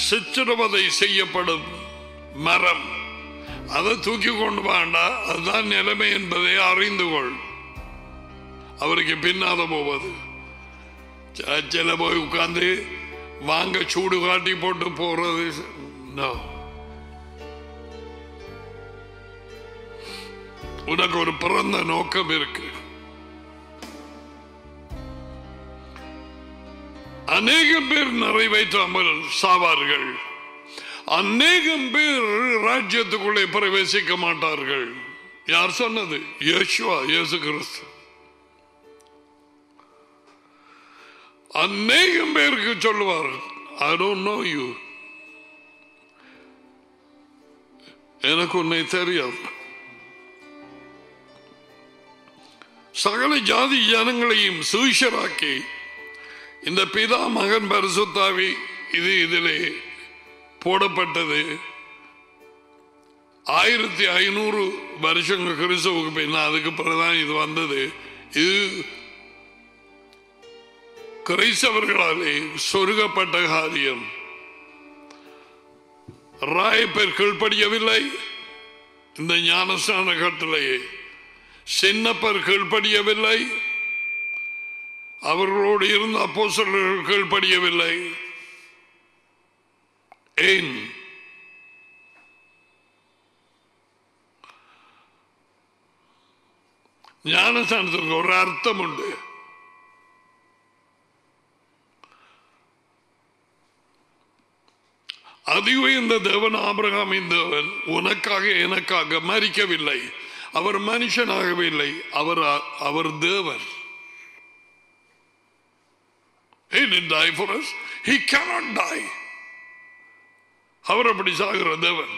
சித்திரவதை செய்யப்படும் மரம் அதை தூக்கி கொண்டு வாண்டா அதுதான் நிலைமை என்பதை அறிந்து கொள் அவருக்கு பின்னாத போவது சர்ச்சில் போய் உட்கார்ந்து வாங்க சூடு காட்டி போட்டு போறது no. உனக்கு ஒரு பிறந்த நோக்கம் இருக்கு அநேகம் பேர் நிறைவேற்றாமல் சாவார்கள் அநேகம் பேர் ராஜ்யத்துக்குள்ளே பிரவேசிக்க மாட்டார்கள் யார் சொன்னது யேசுவா இயேசு கிறிஸ்து அநேகம் பேருக்கு சொல்லுவார் ஐ டோன்ட் நோ யூ எனக்கு உன்னை தெரியாது சகல ஜாதி ஜனங்களையும் சுவிஷராக்கி இந்த பிதா மகன் பரிசுத்தாவி இது இதிலே போடப்பட்டது ஆயிரத்தி ஐநூறு வருஷங்கள் கிறிஸ்தவுக்கு பின்ன அதுக்கு பிறகுதான் இது வந்தது இது கிரைஸ்தவர்களாலே சொருகப்பட்ட காரியம் ராயப்பேர் கீழ்ப்படியவில்லை இந்த ஞானஸ்தான கட்டளையை சின்னப்பர் கீழ்ப்படியவில்லை அவர்களோடு இருந்த அப்போஸ்தலர்கள் கீழ்ப்படியவில்லை ஏன் ஞானஸ்தானத்திற்கு ஒரு அர்த்தம் உண்டு அதிக இந்த தேவன் ஆபிரகாமின் தேவன் உனக்காக எனக்காக மறிக்கவில்லை அவர் மனுஷனாகவில்லை அவர் அவர் தேவர் He didn't die for us. He cannot die. அவர் அப்படி சாகிற தேவன்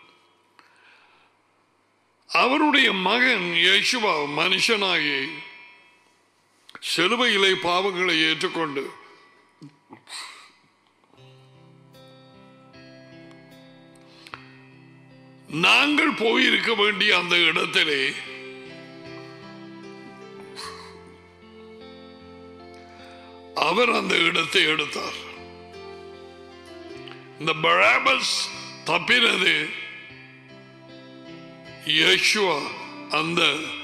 அவருடைய மகன் யேசுவா மனுஷனாகி சிலுவையிலே பாவங்களை ஏற்றுக்கொண்டு நாங்கள் போயிருக்க வேண்டிய அந்த இடத்திலே அவர் அந்த இடத்தை எடுத்தார் இந்த பராபஸ் தப்பினது யேசுவா அந்த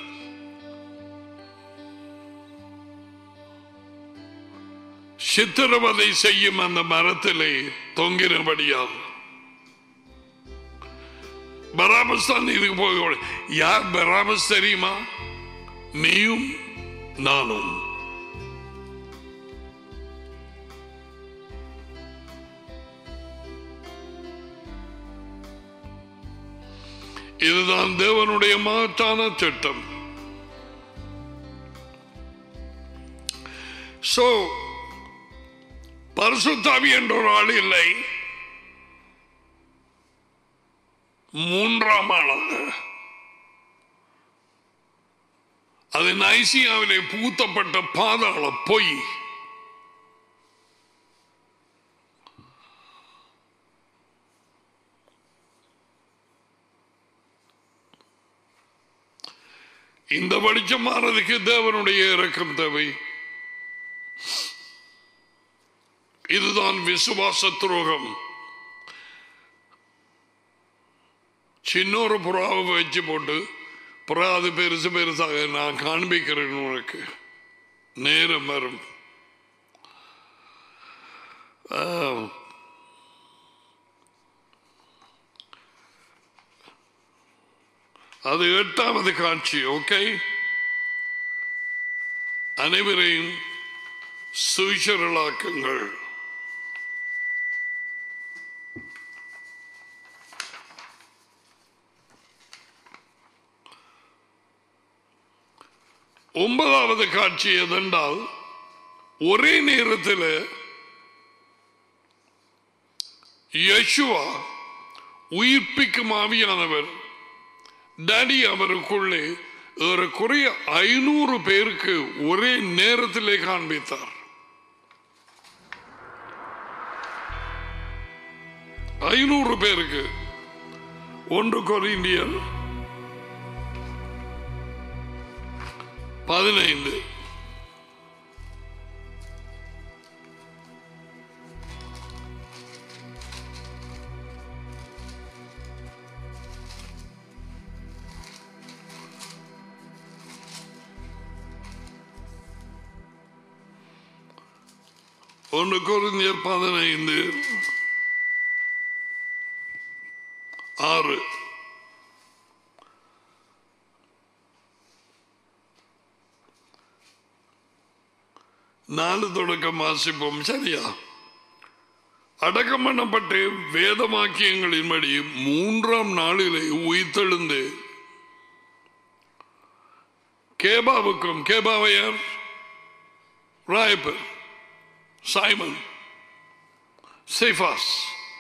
சித்திரவதை செய்யும் அந்த மரத்திலே தொங்கினபடியால் பராமஸ் தான் இதுக்கு போக யார் பராமஸ் தெரியுமா நீயும் நானும் இதுதான் தேவனுடைய மாற்றான திட்டம் சோ பரிசுத்தாவி என்ற ஒரு ஆள் இல்லை மூன்றாம் ஆளாக அது நைசியாவிலே பூத்தப்பட்ட பாதாள பொய் இந்த வெளிச்சம் மாறதுக்கு தேவனுடைய இறக்கம் தேவை இதுதான் விசுவாச துரோகம் சின்னொரு புறாவை வச்சு போட்டு புறா அது பெருசு பெருசாக நான் காண்பிக்கிறேன் உனக்கு நேரம் வரும் ஆ. அது எட்டாவது காட்சி ஓகே அனைவரையும் சுவிசரலாக்குங்கள் ஒன்பதாவது காட்சி எதென்றால் ஒரே நேரத்தில் யசுவா உயிர்ப்பிக்கும் ஆவியானவர் டேடி அவருக்குள்ளே ஏறக்குறைய ஐநூறு பேருக்கு ஒரே நேரத்திலே காண்பித்தார் ஐநூறு பேருக்கு ஒன்று கொரிந்தியர் பதினைந்து ஒன்று கொரிந்தியர் பதினைந்து ஆறு நாலு தொடக்கம் வாசிப்போம் சரியா அடக்கம் பண்ணப்பட்டு வேதவாக்கியங்களின்படி மூன்றாம் நாளிலே உயிர்த்தெழுந்து கேபாவுக்கும் கேபாவையர் ராயப்பர் சைமன் சேஃபாஸ்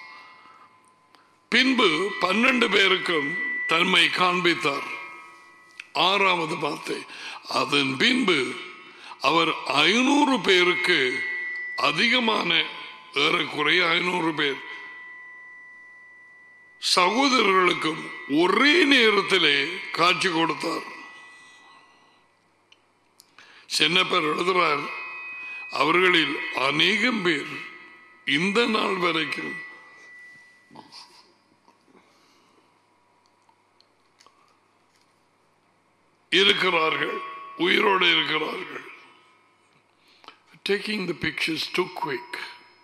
பின்பு பன்னெண்டு பேருக்கும் தன்மை காண்பித்தார் ஆறாவது வார்த்தை அதன் பின்பு அவர் ஐநூறு பேருக்கு அதிகமான ஏறக்குறைய ஐநூறு பேர் சகோதரர்களுக்கும் ஒரே நேரத்திலே காட்சி கொடுத்தார் சென்னப்பர் எழுதுறார் அவர்களில் அநேகம் பேர் இந்த நாள் வரைக்கும் இருக்கிறார்கள் உயிரோடு இருக்கிறார்கள் taking the pictures too quick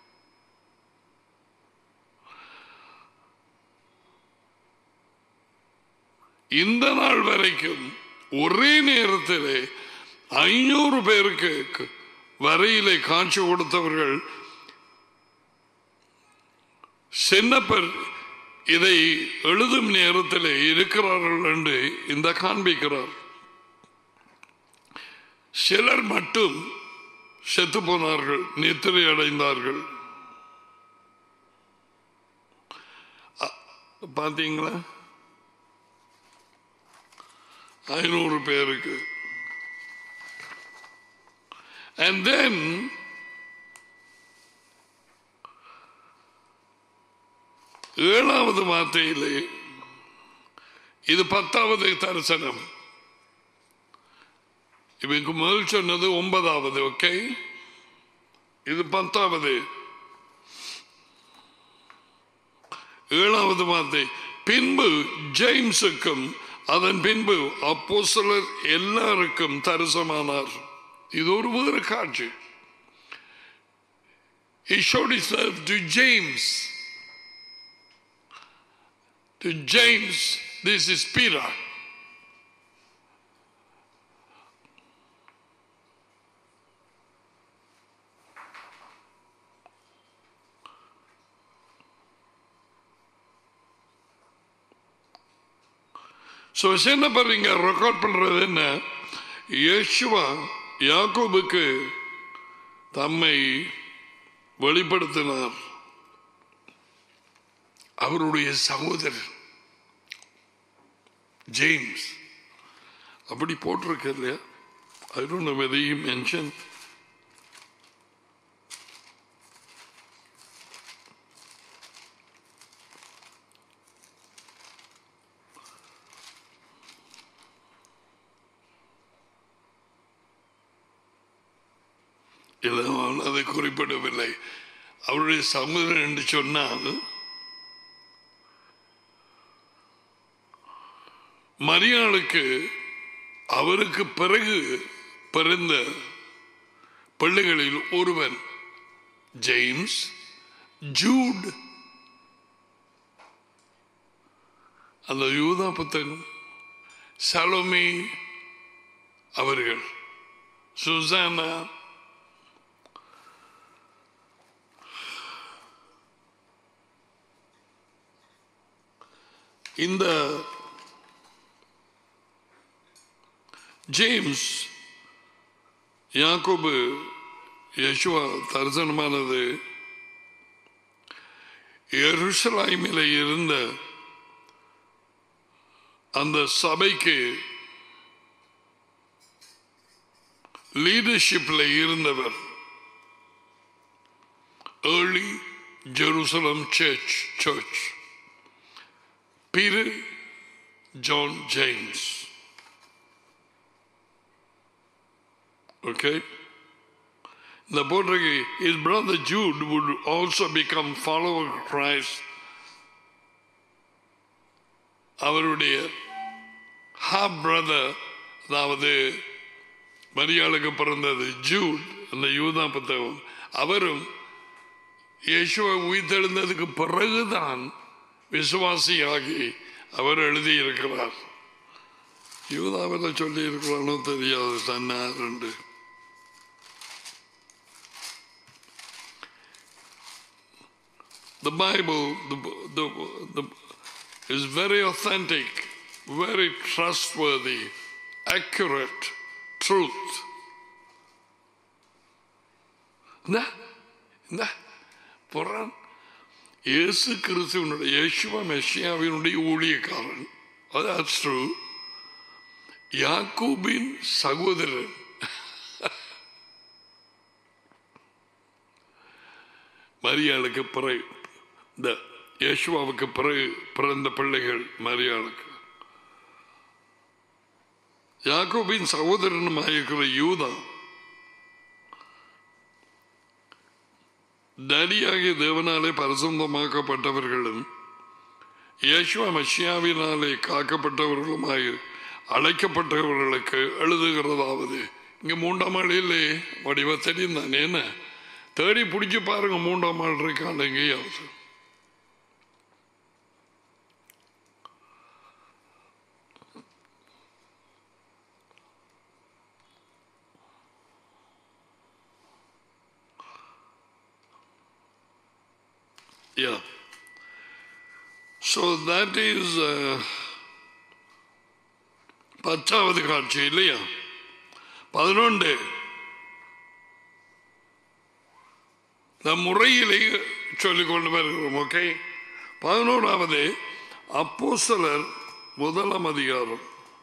இந்த நாள் வரைக்கும் ஒரே நேரத்தில் ஐநூறு பேருக்கு வரையிலே காட்சி கொடுத்தவர்கள் சென்னப்பர் இதை எழுதும் நேரத்தில் இருக்கிறார்கள் என்று இந்த காண்பிக்கிறார் சிலர் மட்டும் செத்து போனார்கள் நித்திரை அடைந்தார்கள் அ- பாத்தீங்களா ஐநூறு பேருக்கு and then ஏழாவது வார்த்தையிலே இது பத்தாவது தரிசனம் இவங்க முதல் சொன்னது ஒன்பதாவது ஓகே இது பத்தாவது ஏழாவது வார்த்தை பின்பு ஜேம்ஸுக்கும் அதன் பின்பு அப்போ எல்லாருக்கும் தரிசனமானார் இது ஒரு வேறு காட்சி He showed himself to James. To James, this is Peter. So என்ன பாருங்க ரெக்கார்ட் பண்றது என்ன யேசுவா யாக்கோபுக்கு தம்மை வெளிப்படுத்தினார் அவருடைய சகோதரர் ஜேம்ஸ் அப்படி போட்டிருக்க இல்லையா I don't know whether you mention இல்லை அவன் அதை குறிப்பிடவில்லை அவருடைய சகோதரன் என்று சொன்னால் மரியாளுக்கு அவருக்கு பிறகு பிறந்த பிள்ளைகளில் ஒருவன் ஜேம்ஸ் ஜூட் அந்த யூதா புத்தகம் சலோமி அவர்கள் சுசானா இந்த ஜேம்ஸ் யாக்கோபு யசுவா தரிசனமானது எருசலாய்மில் இருந்த அந்த சபைக்கு லீடர்ஷிப்ல இருந்தவர் early Jerusalem church church Peter John James. Okay? The போட்டிருக்கு his brother Jude would also become follower of Christ. அவருடைய half brother அதாவது மரியாளுக்கு பிறந்தது ஜூட் அந்த யூதா புத்தகம் அவரும் இயேசுவை உயிர்த்தெழுந்ததுக்கு பிறகுதான் விசுவாசியாகி அவர் எழுதியிருக்கிறார் யூதாவில சொல்லி இருக்கிறானோ தெரியாது தன்னார் என்று The Bible the, the, the, is very authentic, very trustworthy, accurate, truth. என்ன என்ன புறான் இயேசு கிறிஸ்துவனுடைய இயேசுவ மெஷியாவினுடைய ஊழியக்காரன் that's true யாக்கூபின் சகோதரன் மரியாளுக்கு பிறகு இந்த யேசுவாவுக்கு பிறகு பிறந்த பிள்ளைகள் மரியாளுக்கு யாக்கோபின் சகோதரனுமாக இருக்கிற யூதா டடியாகிய தேவனாலே பரிசுத்தமாக்கப்பட்டவர்களும் இயேசுவ மஷியாவினாலே காக்கப்பட்டவர்களுமாய் அழைக்கப்பட்டவர்களுக்கு எழுதுகிறதாவது இங்க மூன்றாம் ஆள் இல்லையே வடிவ தெரியும் தானே என்ன தேடி பிடிச்சி பாருங்க மூன்றாம் ஆள் இருக்கான் எங்கேயாவது Yeah. So that is uh, பத்தாவது காட்சி இல்லையா பதினொன்று நம் முறையிலே சொல்லிக் கொண்டு வருகிறோம் ஓகே பதினோராவது அப்போஸ்தலர் முதலாம் அதிகாரம்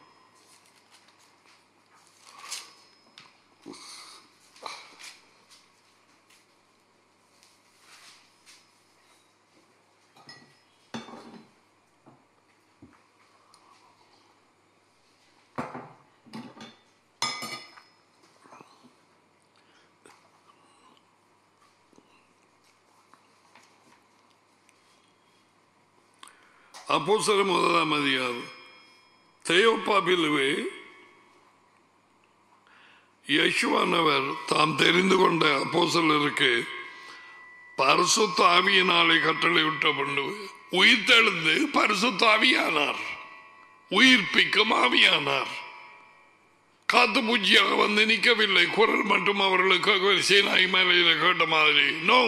அப்போஸ்தல முதலாம் அதிகாரம் தேயோப்பாபிலுவே யசுவானவர் தாம் தெரிந்து கொண்ட அப்போஸ்தலருக்கு பரிசுத்த ஆவியினாலே கட்டளையிட்ட பண்ணு உயிர்த்தெழுந்து பரிசுத்த ஆவியானார் உயிர்ப்பிக்கும் ஆவியானார் காத்து பூஜ்ஜியாக வந்து நிற்கவில்லை குரல் மட்டும் அவர்களுக்கு சீனாய் மேலையில கேட்ட மாதிரி no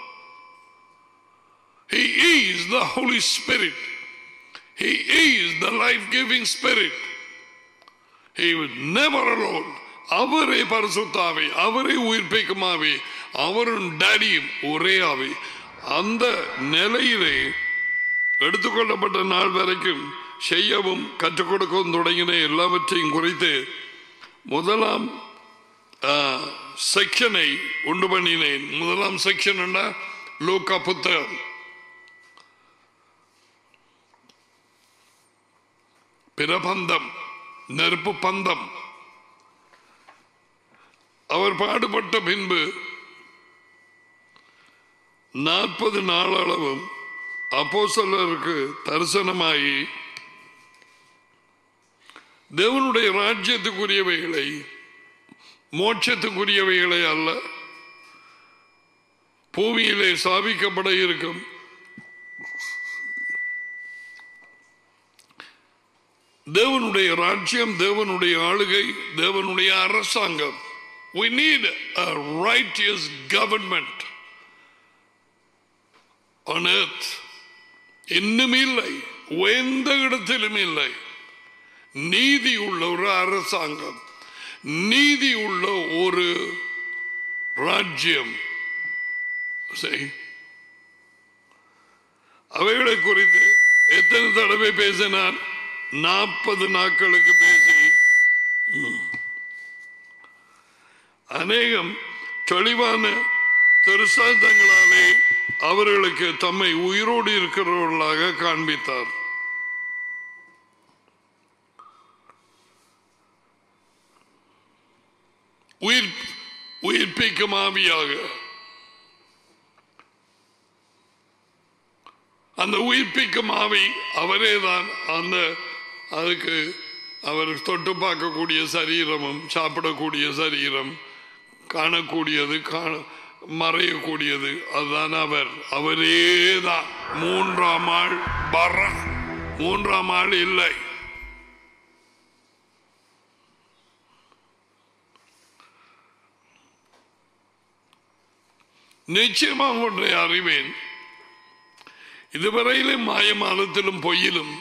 He is the Holy Spirit. He is the life-giving Spirit. He was never alone. அவரே பரிசுத்தாவி அவரே உயிர்ப்பிக்கும் ஆவி அவரும் டேடியும் ஒரே ஆவி அந்த நிலையிலே எடுத்துக்கொள்ளப்பட்ட நாள் வரைக்கும் செய்யவும் கற்றுக் கொடுக்கவும் தொடங்கின எல்லாவற்றையும் குறித்து முதலாம் செக்ஷனை உண்டு பண்ணினேன் முதலாம் செக்ஷன் லூக்கா புத்தகம் பிரபந்தம் நெருப்பு பந்தம் அவர் பாடுபட்ட பின்பு நாற்பது நாளளவும் அப்போசலருக்கு தரிசனமாகி தேவனுடைய ராஜ்யத்துக்குரியவைகளை மோட்சத்துக்குரியவைகளை அல்ல பூமியிலே சாபிக்கப்பட இருக்கும் தேவனுடைய ராஜ்யம் தேவனுடைய ஆளுகை தேவனுடைய அரசாங்கம் we need a righteous government on earth இன்னும் இல்லை எந்த இடத்திலும் இல்லை நீதி உள்ள ஒரு அரசாங்கம் நீதி உள்ள ஒரு ராஜ்யம் சரி அவைகளை குறித்து எத்தனை தடவை பேசினார் நாற்பது நாட்களுக்கு பேசி அநேகம் தெளிவான திருசாந்தங்களாலே அவர்களுக்கு தம்மை உயிரோடு இருக்கிறவர்களாக காண்பித்தார் உயிர் உயிர்ப்பிக்கும் ஆவியாக அந்த உயிர்ப்பிக்கும் ஆவி அவரே தான் அந்த அதுக்கு அவர் தொட்டு பார்க்கக்கூடிய சரீரமும் சாப்பிடக்கூடிய சரீரம் காணக்கூடியது காண மறையக்கூடியது அதுதான் அவர் அவரேதான் மூன்றாம் ஆள் வர மூன்றாம் ஆள் இல்லை நிச்சயமாக ஒன்றை அறிவேன் இதுவரையிலும் மாயமானத்திலும் பொய்யிலும்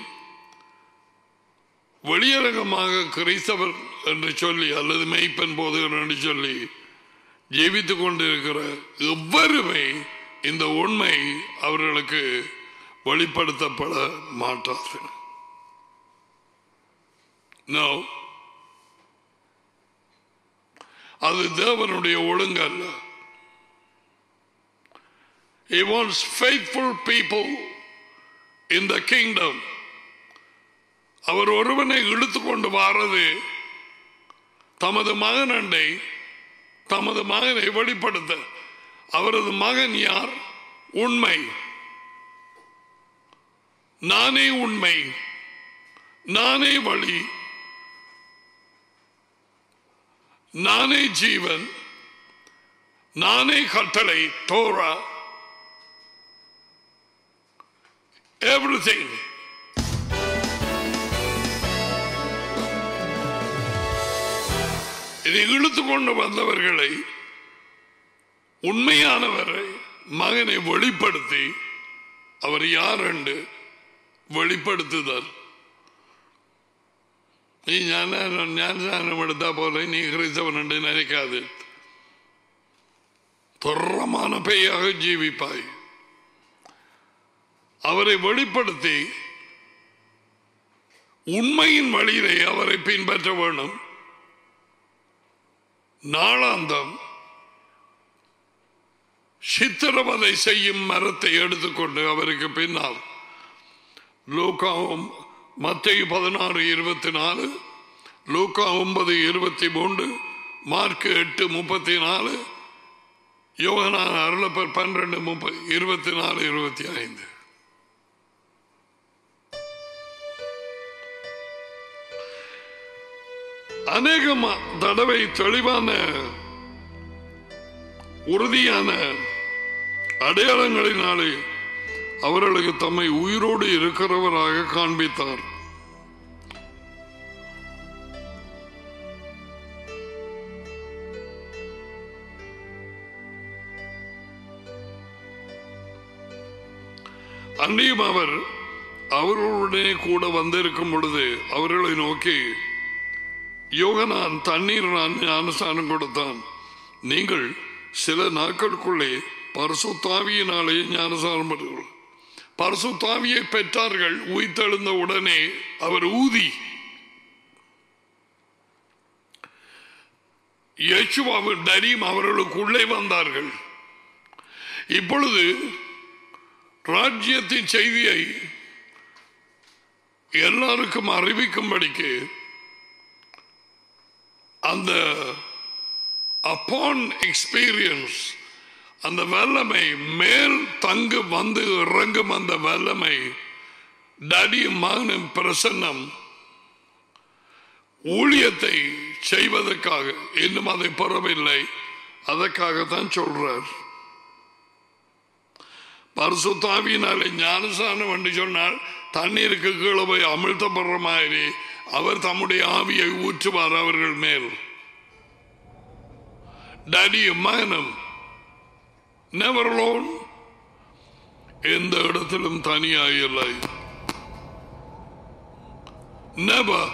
வெளியரங்கமாக கிறிஸ்தவர் என்று சொல்லி அல்லது மெய்ப்பன் போதுகள் என்று சொல்லி ஜெபித்துக் கொண்டிருக்கிற எவ்வருமே இந்த உண்மை அவர்களுக்கு வெளிப்படுத்தப்பட மாட்டாது No. அது தேவனுடைய ஒழுங்கல்ல He wants faithful people in the kingdom. அவர் ஒருவனை இழுத்து கொண்டு வாரது தமது மகன் அண்டை தமது மகனை வெளிப்படுத்த அவரது மகன் யார் உண்மை நானே உண்மை நானே வழி நானே ஜீவன் நானே கட்டளை தோரா everything. இதை இழுத்து கொண்டு வந்தவர்களை உண்மையானவரை மகனை வெளிப்படுத்தி அவர் யார் என்று வெளிப்படுத்துதல் நீ ஞானம் ஞானம் எடுத்தா போல நீ கிறிஸ்தவன் என்று நினைக்காது துறமான பேயாக ஜீவிப்பாய் அவரை வெளிப்படுத்தி உண்மையின் வழியிலே அவரை பின்பற்ற வேண்டும் நாளாந்தம் சித்திரவதை செய்யும் மரத்தை எடுத்துக்கொண்டு அவருக்கு பின்னால் லூக்காவும் மத்திய பதினாறு இருபத்தி நாலு லூக்கா ஒன்பது இருபத்தி மூன்று மார்க் எட்டு முப்பத்தி நாலு யோகனான் அருளப்பர் பன்னிரண்டு முப்பது இருபத்தி நாலு இருபத்தி ஐந்து அநேக ம- தடவை தெளிவான உறுதியான அடையாளங்களினாலே அவர்களுக்கு தம்மை உயிரோடு இருக்கிறவராக காண்பித்தார் அன்றியும் அவர் அவர்களுடனே கூட வந்திருக்கும் பொழுது அவர்களை நோக்கி யோகனான் தண்ணீர் நான் ஞானஸ்தானம் கொடுத்தான் நீங்கள் சில நாட்களுக்குள்ளே பரிசுத்தாவியினாலே ஞானஸ்தானம் பெறுங்கள் பரிசுத்தாவியை பெற்றார்கள் உயிர்த்தெழுந்த உடனே அவர் ஊதி யேசுவாவின் டரியும் அவர்களுக்குள்ளே வந்தார்கள் இப்பொழுது ராஜ்யத்தின் செய்தியை எல்லாருக்கும் அறிவிக்கும்படிக்கு அந்த அப்பான் எக்ஸ்பீரியன்ஸ் அந்த வல்லமை மேல் தங்கு வந்து இறங்கும் அந்த வல்லமை டடியும் மகனும் பிரசன்னம் ஊழியத்தை செய்வதற்காக இன்னும் அதை பெறவில்லை அதற்காகத்தான் சொல்றார் பரிசுத்தாவியினாலே ஞானசானம் என்று சொன்னால் தண்ணீருக்கு கீழே போய் அமிழ்த்தப்படுற மாதிரி அவர் தம்முடைய ஆவியை ஊற்றுவார் அவர்கள் மேல் டடியும் மகனும் நெவர் லோன் எந்த இடத்திலும் தனியாக இல்லை நெவர்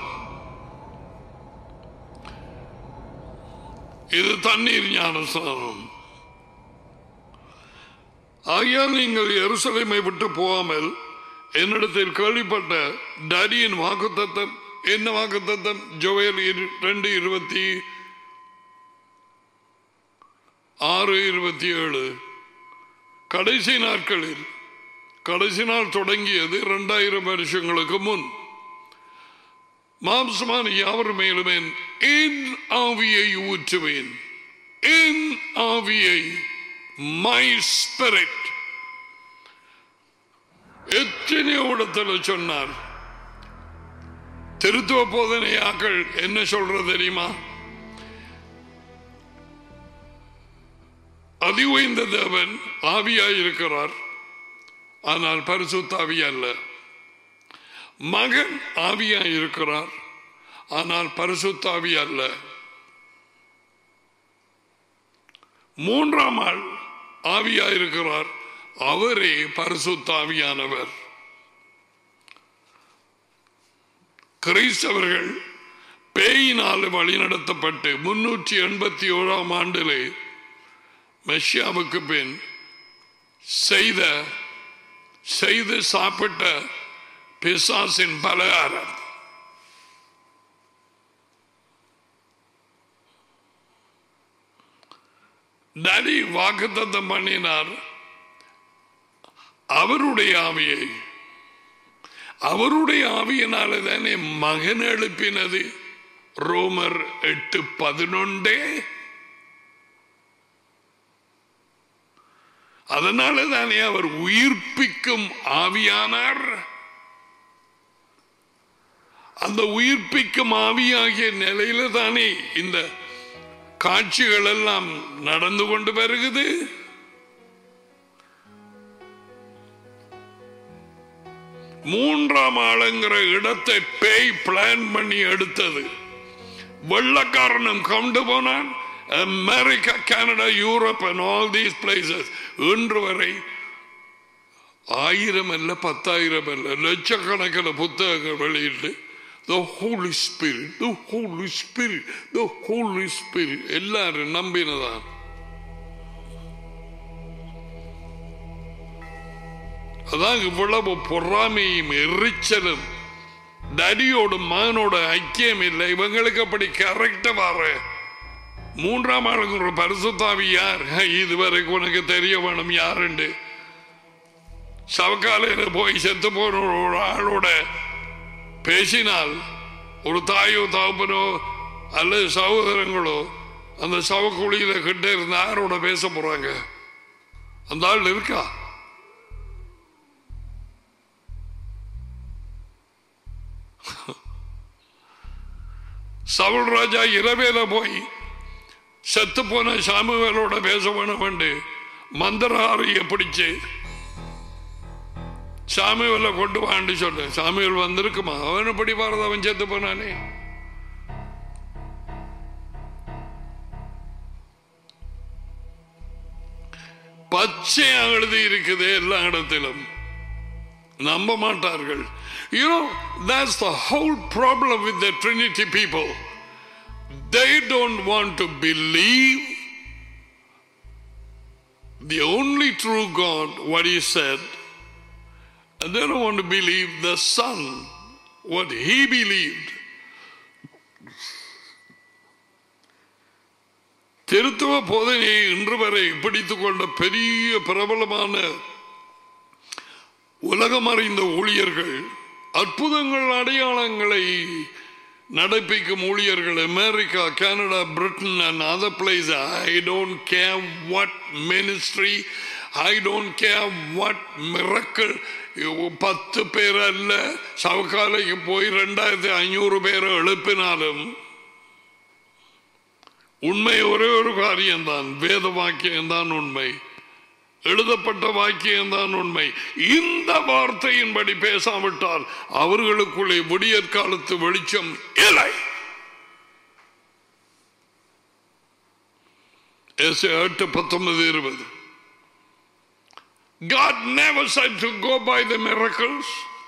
இது தண்ணீர் ஞானஸ்தானம் ஆகையால் நீங்கள் எருசலேமை விட்டு போகாமல் என்னிடத்தில் கேள்விப்பட்ட டடியின் வாக்குத்தத்தம் என்ன வாக்குத்தத்தம் ஜோயல் இரு- ரெண்டு இருபத்தி ஆறு இருபத்தி ஏழு கடைசி நாட்களில் கடைசி நாள் தொடங்கியது இரண்டாயிரம் வருஷங்களுக்கு முன் மாம்சமான யாவர் மேலும் என் என் ஆவியை ஊற்றுவேன் என் ஆவியை மை ஸ்பிரிட் எத்தனையோ இடத்துல சொன்னார் திருத்துவ போதனையாக்கள் என்ன சொல்றது தெரியுமா அதி உயர்ந்த தேவன் ஆவியாயிருக்கிறார் ஆனால் பரிசுத்தாவி அல்ல மகன் ஆவியாயிருக்கிறார் ஆனால் பரிசுத்தாவி அல்ல மூன்றாம் ஆள் ஆவியாயிருக்கிறார் அவரே பரிசுத்தாவியானவர் கிறிஸ்தவர்கள் பேயினால் வழிநடத்தப்பட்டு முன்னூற்றி எண்பத்தி ஏழாம் ஆண்டிலே மெஷியாவுக்கு பின் செய்த செய்து சாப்பிட்ட பிசாசின் பலகாரம் நரி வாக்குத்தத்தம் பண்ணினார் அவருடைய ஆவியை அவருடைய ஆவியினால தானே மகன் எழுப்பினது ரோமர் எட்டு பதினொன்றே அதனால தானே அவர் உயிர்ப்பிக்கும் ஆவியானார் அந்த உயிர்ப்பிக்கும் ஆவியாகிய நிலையில தானே இந்த காட்சிகள் எல்லாம் நடந்து கொண்டு வருகிறது மூன்றாம் ஆளுங்கிற இடத்தை பேய் பிளான் பண்ணி எடுத்தது வெள்ளக்காரனும் கொண்டு போனான் America Canada Europe and all these places இன்று வரை ஆயிரம் அல்ல பத்தாயிரம் அல்ல லட்சக்கணக்கில் புத்தகங்கள் வெளியிட்டு The Holy Spirit, the Holy Spirit, the Holy Spirit எல்லாரும் நம்பினதான் அதான் இவ்வளவு பொறாமையும் எரிச்சலும் டடியோட மகனோட ஐக்கியம் இல்லை இவங்களுக்கு அப்படி கரெக்டா வர மூன்றாம் ஆளுங்க ஒரு பரிசுத்தாவி யார் இதுவரைக்கும் உனக்கு தெரிய வேணும் யாருண்டு சவக்காலையில போய் செத்து போன ஒரு ஆளோட பேசினால் ஒரு தாயோ தகப்பனோ அல்லது சகோதரங்களோ அந்த சவக்குழியில கிட்ட இருந்த யாரோட பேச போறாங்க அந்த ஆள் இருக்கா சவுல் ராஜா இரவேல போய் செத்து போன சாமுவேலோட பேச வேணும் என்று மந்திரஹாரிய பிடிச்சு சாமுவேல கொண்டு வாண்டு சொன்ன சாமுவேல் வந்திருக்குமா அவன் எப்படி பாரத அவன் செத்து போனானே பச்சையா எழுதி இருக்குது எல்லா இடத்திலும் நம்ப மாட்டார்கள் You know, that's the whole problem with the Trinity people. They don't want to believe the only true God, what He said, and they don't want to believe the Son, what He believed. திருத்துவ போதனையை இன்று வரை பிடித்துக் கொண்ட பெரிய பிரபலமான உலகம் அறிந்த ஊழியர்கள் அற்புதங்கள் அடையாளங்களை நடப்பிக்கும் ஊழியர்கள் America Canada Britain and other place I don't care what ministry I don't care what miracles பத்து பேர் அல்ல சவக்காலைக்கு போய் ரெண்டாயிரத்தி ஐநூறு பேரை எழுப்பினாலும் உண்மை ஒரே ஒரு காரியம்தான் வேத வாக்கியம்தான் உண்மை எழுதப்பட்ட வாக்கியம்தான் உண்மை இந்த வார்த்தையின்படி பேசாவிட்டால் அவர்களுக்குள்ளே விடியற் காலத்து வெளிச்சம் இல்லை எட்டு பத்தொன்பது இருபது God never said to go by the miracles.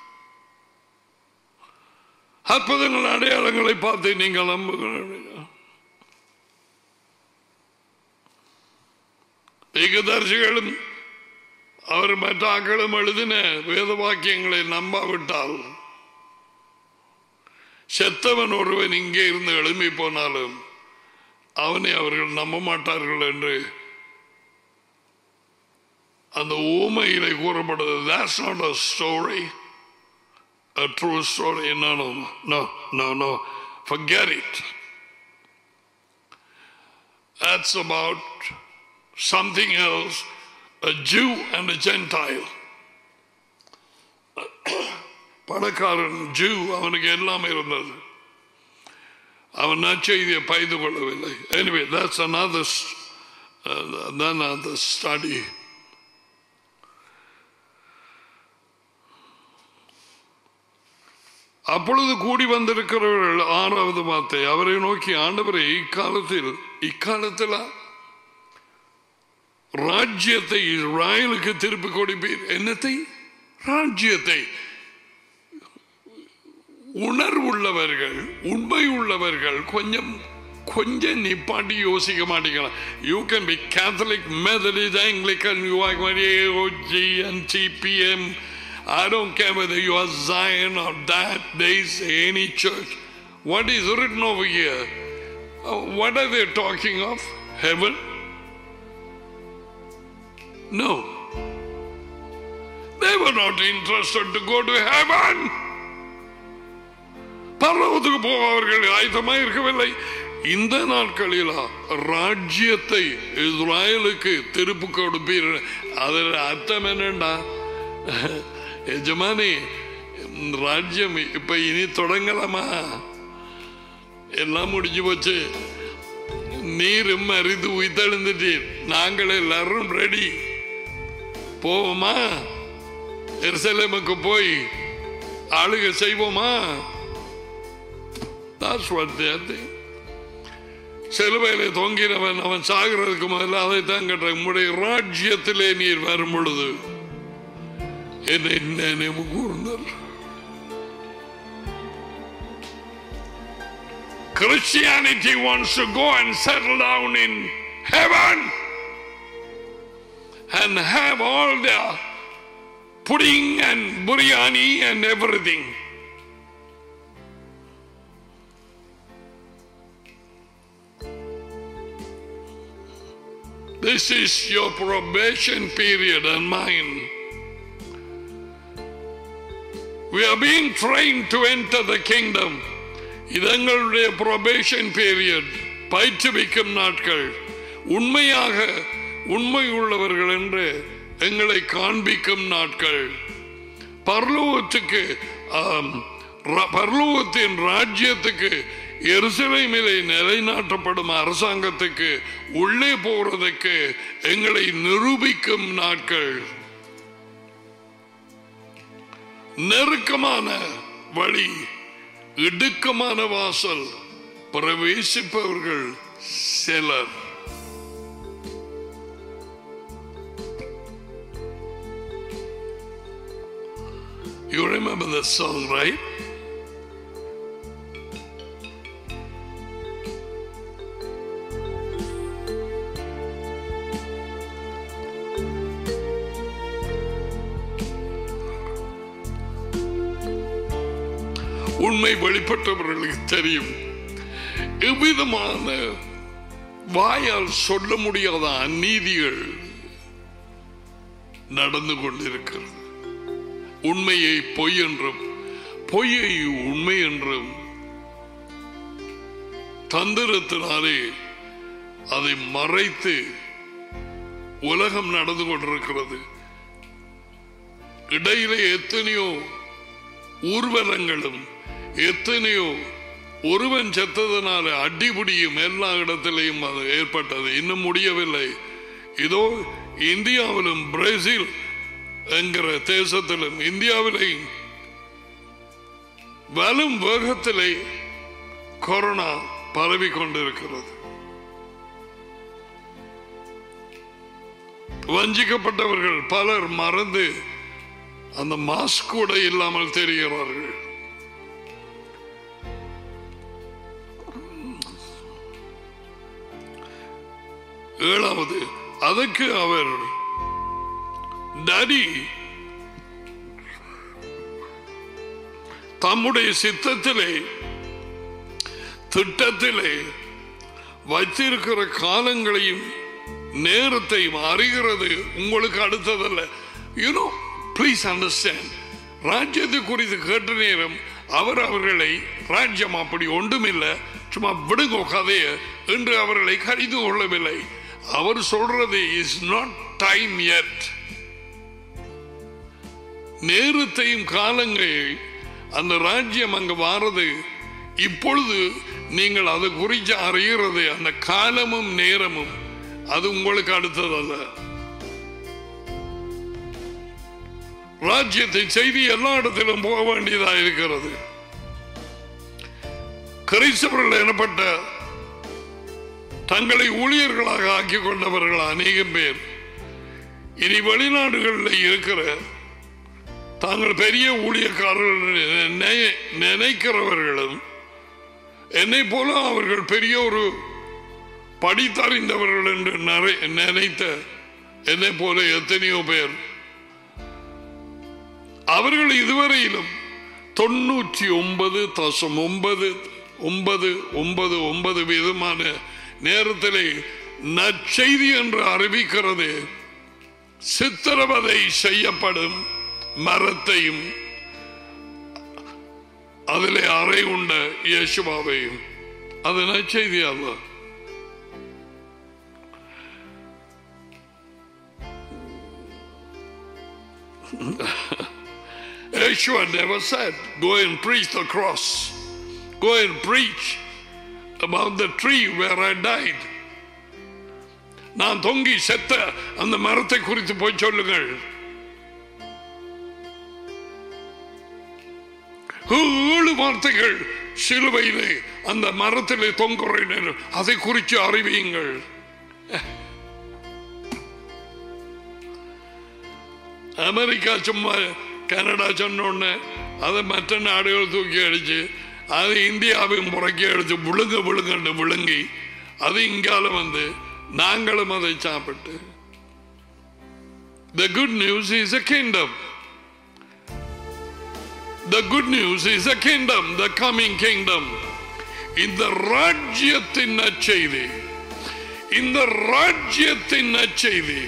அற்புதங்கள் அடையாளங்களை பார்த்து நீங்கள் நம்புகிறீர்கள் தீகதர்சிகளும் அவர் மற்ற ஆக்களும் எழுதின வேத வாக்கியங்களை நம்பாவிட்டால் செத்தவன் ஒருவன் இங்கே இருந்து எழும்பி போனாலும் அவனை அவர்கள் நம்ப மாட்டார்கள் என்று அந்த ஊமையிலே கூறப்படுது that's not a story a true story no no no no no forget it that's about something else, a Jew and a Gentile. பணக்காரன் ஜூ அவனுக்கு எல்லாம் இருந்தது அவன் நற்செய்தியை பைந்து கொள்ளவில்லை எனிவே that's another தான் அந்த ஸ்டடி அப்பொழுது கூடி வந்திருக்கிறவர்கள் ஆறாவது வார்த்தை அவரை நோக்கி ஆண்டவரை இக்காலத்தில் இக்காலத்தில் ராஜ்யத்தை இஸ்ராயலுக்கு திருப்பி கொடுப்பீர் என்னத்தை ராஜ்யத்தை உணர்வுள்ளவர்கள் உண்மை உள்ளவர்கள் கொஞ்சம் கொஞ்சம் நிப்பாட்டி யோசிக்க மாட்டேங்கிறான் you can be Catholic Methodist Anglican URG and CPM I don't care whether you are Zion or that, there is any church. What is written over here? Uh, what are they talking of? Heaven? No. They were not interested to go to heaven. பரலோகத்துக்கு போக அவர்கள் ஆயத்தமாக இருக்கவில்லை இந்த நாட்களில் ராஜ்யத்தை இஸ்ராயலுக்கு திருப்பு கொடுப்பீர் அதில் அர்த்தம் என்னண்டா எஜமானி ராஜ்யம் இப்ப இனி தொடங்கலாமா எல்லாம் முடிஞ்சு போச்சு நீரும் அறிந்து உயிர்த்தெழுந்துட்டீர் நாங்கள் எல்லாரும் ரெடி போவோமா எருசலேமுக்கு போய் ஆளுக செய்வோமா That's what they are doing. சிலுவையிலே தொங்கினவன் அவன் சாகிறதுக்கு முதல்ல அதைத்தான் கேட்டான் உங்களுடைய ராஜ்யத்திலே நீர் வரும் பொழுது என்னை நினைவு கூர்ந்தார் Christianity wants to go and settle down in heaven and have all their pudding and biryani and everything. This is your probation period and mine. We are being trained to enter the kingdom. இதங்களுடைய probation period பயிற்றுவிக்கும் நாட்கள் உண்மையாக உண்மை உள்ளவர்கள் என்று எங்களை காண்பிக்கும் நாட்கள் பரலோகத்துக்கு ஆம், ர- பரலோகத்தின் ராஜ்யத்துக்கு எருசலேமிலே நிலைநாட்டப்படும் அரசாங்கத்துக்கு உள்ளே போறதுக்கு எங்களை நிரூபிக்கும் நாட்கள் நெருக்கமான வழி இடுக்கமான வாசல் பிரவேசிப்பவர்கள் சிலர் You remember the song, right? உண்மை வெளிப்பட்டவர்களுக்கு தெரியும் எவ்விதமான வாயால் சொல்ல முடியாத அநீதிகள் நடந்து கொண்டிருக்கிறது உண்மையை பொய் என்றும் பொய்யை உண்மை என்றும் தந்திரத்தினாலே அதை மறைத்து உலகம் நடந்து கொண்டிருக்கிறது இடையிலே எத்தனையோ ஊர்வலங்களும் எத்தனையோ ஒருவன் செத்ததனால அடிபுடியும் எல்லா இடத்திலையும் அது ஏற்பட்டது இன்னும் முடியவில்லை இதோ இந்தியாவிலும் பிரேசில் என்கிற தேசத்திலும் இந்தியாவிலேயும் வலும் வேகத்திலே கொரோனா பரவி கொண்டிருக்கிறது வஞ்சிக்கப்பட்டவர்கள் பலர் மறந்து அந்த மாஸ்க் கூட இல்லாமல் தெரிகிறார்கள் ஏழாவது அதற்கு அவர் டடி தம்முடைய சித்தத்திலே திட்டத்திலே வைத்திருக்கிற காலங்களையும் நேரத்தையும் அறிகிறது உங்களுக்கு அடுத்ததல்ல யூனோ ப்ளீஸ் அண்டர்ஸ்டாண்ட் ராஜ்யத்தை குறித்து கேட்ட நேரம் அவர் அவர்களை ராஜ்யம் அப்படி ஒன்றுமில்லை சும்மா விடுங்க கதைய என்று அவர்களை கடிந்து கொள்ளவில்லை அவர் சொல்றது இஸ் நாட் டைம் yet நேரத்தையும் காலங்கள் அந்த ராஜ்யம் அங்கு வாரது இப்பொழுது நீங்கள் அது குறித்து அறிகிறது அந்த காலமும் நேரமும் அது உங்களுக்கு அடுத்ததல்ல ராஜ்யத்தின் செய்தி எல்லா இடத்திலும் போக வேண்டியதா இருக்கிறது கிறிஸ்தவர்கள் எனப்பட்ட தங்களை ஊழியர்களாக ஆக்கிக் கொண்டவர்கள் அநேகம் பேர் இனி வெளிநாடுகளில் இருக்கிற தாங்கள் பெரிய ஊழியக்காரர்கள் நினை- நினைக்கிறவர்களும் என்னை போல அவர்கள் பெரிய ஒரு படித்தறிந்தவர்கள் என்று நிறை- நினைத்த என்னை போல எத்தனையோ பேர் அவர்கள் இதுவரையிலும் தொண்ணூற்றி ஒன்பது தசம் ஒன்பது ஒன்பது ஒன்பது ஒன்பது விதமான நேரத்திலே நற்செய்தி என்று அறிவிக்கிறது சித்திரவதை செய்யப்படும் மரத்தையும் அதிலே அறை உண்ட இயேசுவாவையும் அது நற்செய்தி அல்ல Yeshua never said, go and preach the cross. Go and preach about the tree where I died. நான் தொங்கி செத்த அந்த மரத்தை குறித்து போய் சொல்லுங்கள் ஏழு வார்த்தைகள் சிலுவையிலே அந்த மரத்திலே தொங்குறேன் அதை குறித்து அறிவியுங்கள் அமெரிக்கா சும்மா கனடா சொன்ன உடனே அதை மற்ற நாடுகள் தூக்கி அடிச்சு அது இந்தியாவையும் புறக்கி அடிச்சு விழுங்க விழுங்கண்டு விழுங்கி அது இங்கால வந்து நாங்களும் அதை சாப்பிட்டு The good news is a kingdom. The good news is a kingdom, the coming kingdom. இந்த ராஜ்யத்தின் நற்செய்தி இந்த ராஜ்யத்தின் நற்செய்தி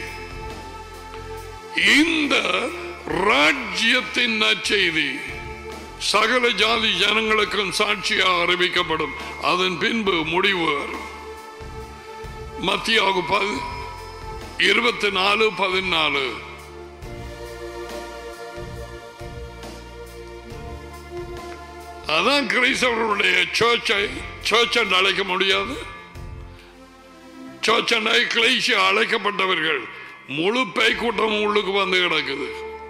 இந்த ராஜ்யத்தின் நற்செய்தி சகல ஜாதி ஜனங்களுக்கும் சாட்சியாக அறிவிக்கப்படும் அதன் பின்பு முடிவு வரும் மத்தியாக பது இருபத்தி நாலு பதினாலு அதான் கிறிஸ்தவர்களுடைய சர்ச்சை சர்ச் என்று அழைக்க முடியாது சர்ச் கிளைசி அழைக்கப்பட்டவர்கள் முழு பேய் கூட்டம் உள்ளுக்கு வந்து கிடக்குது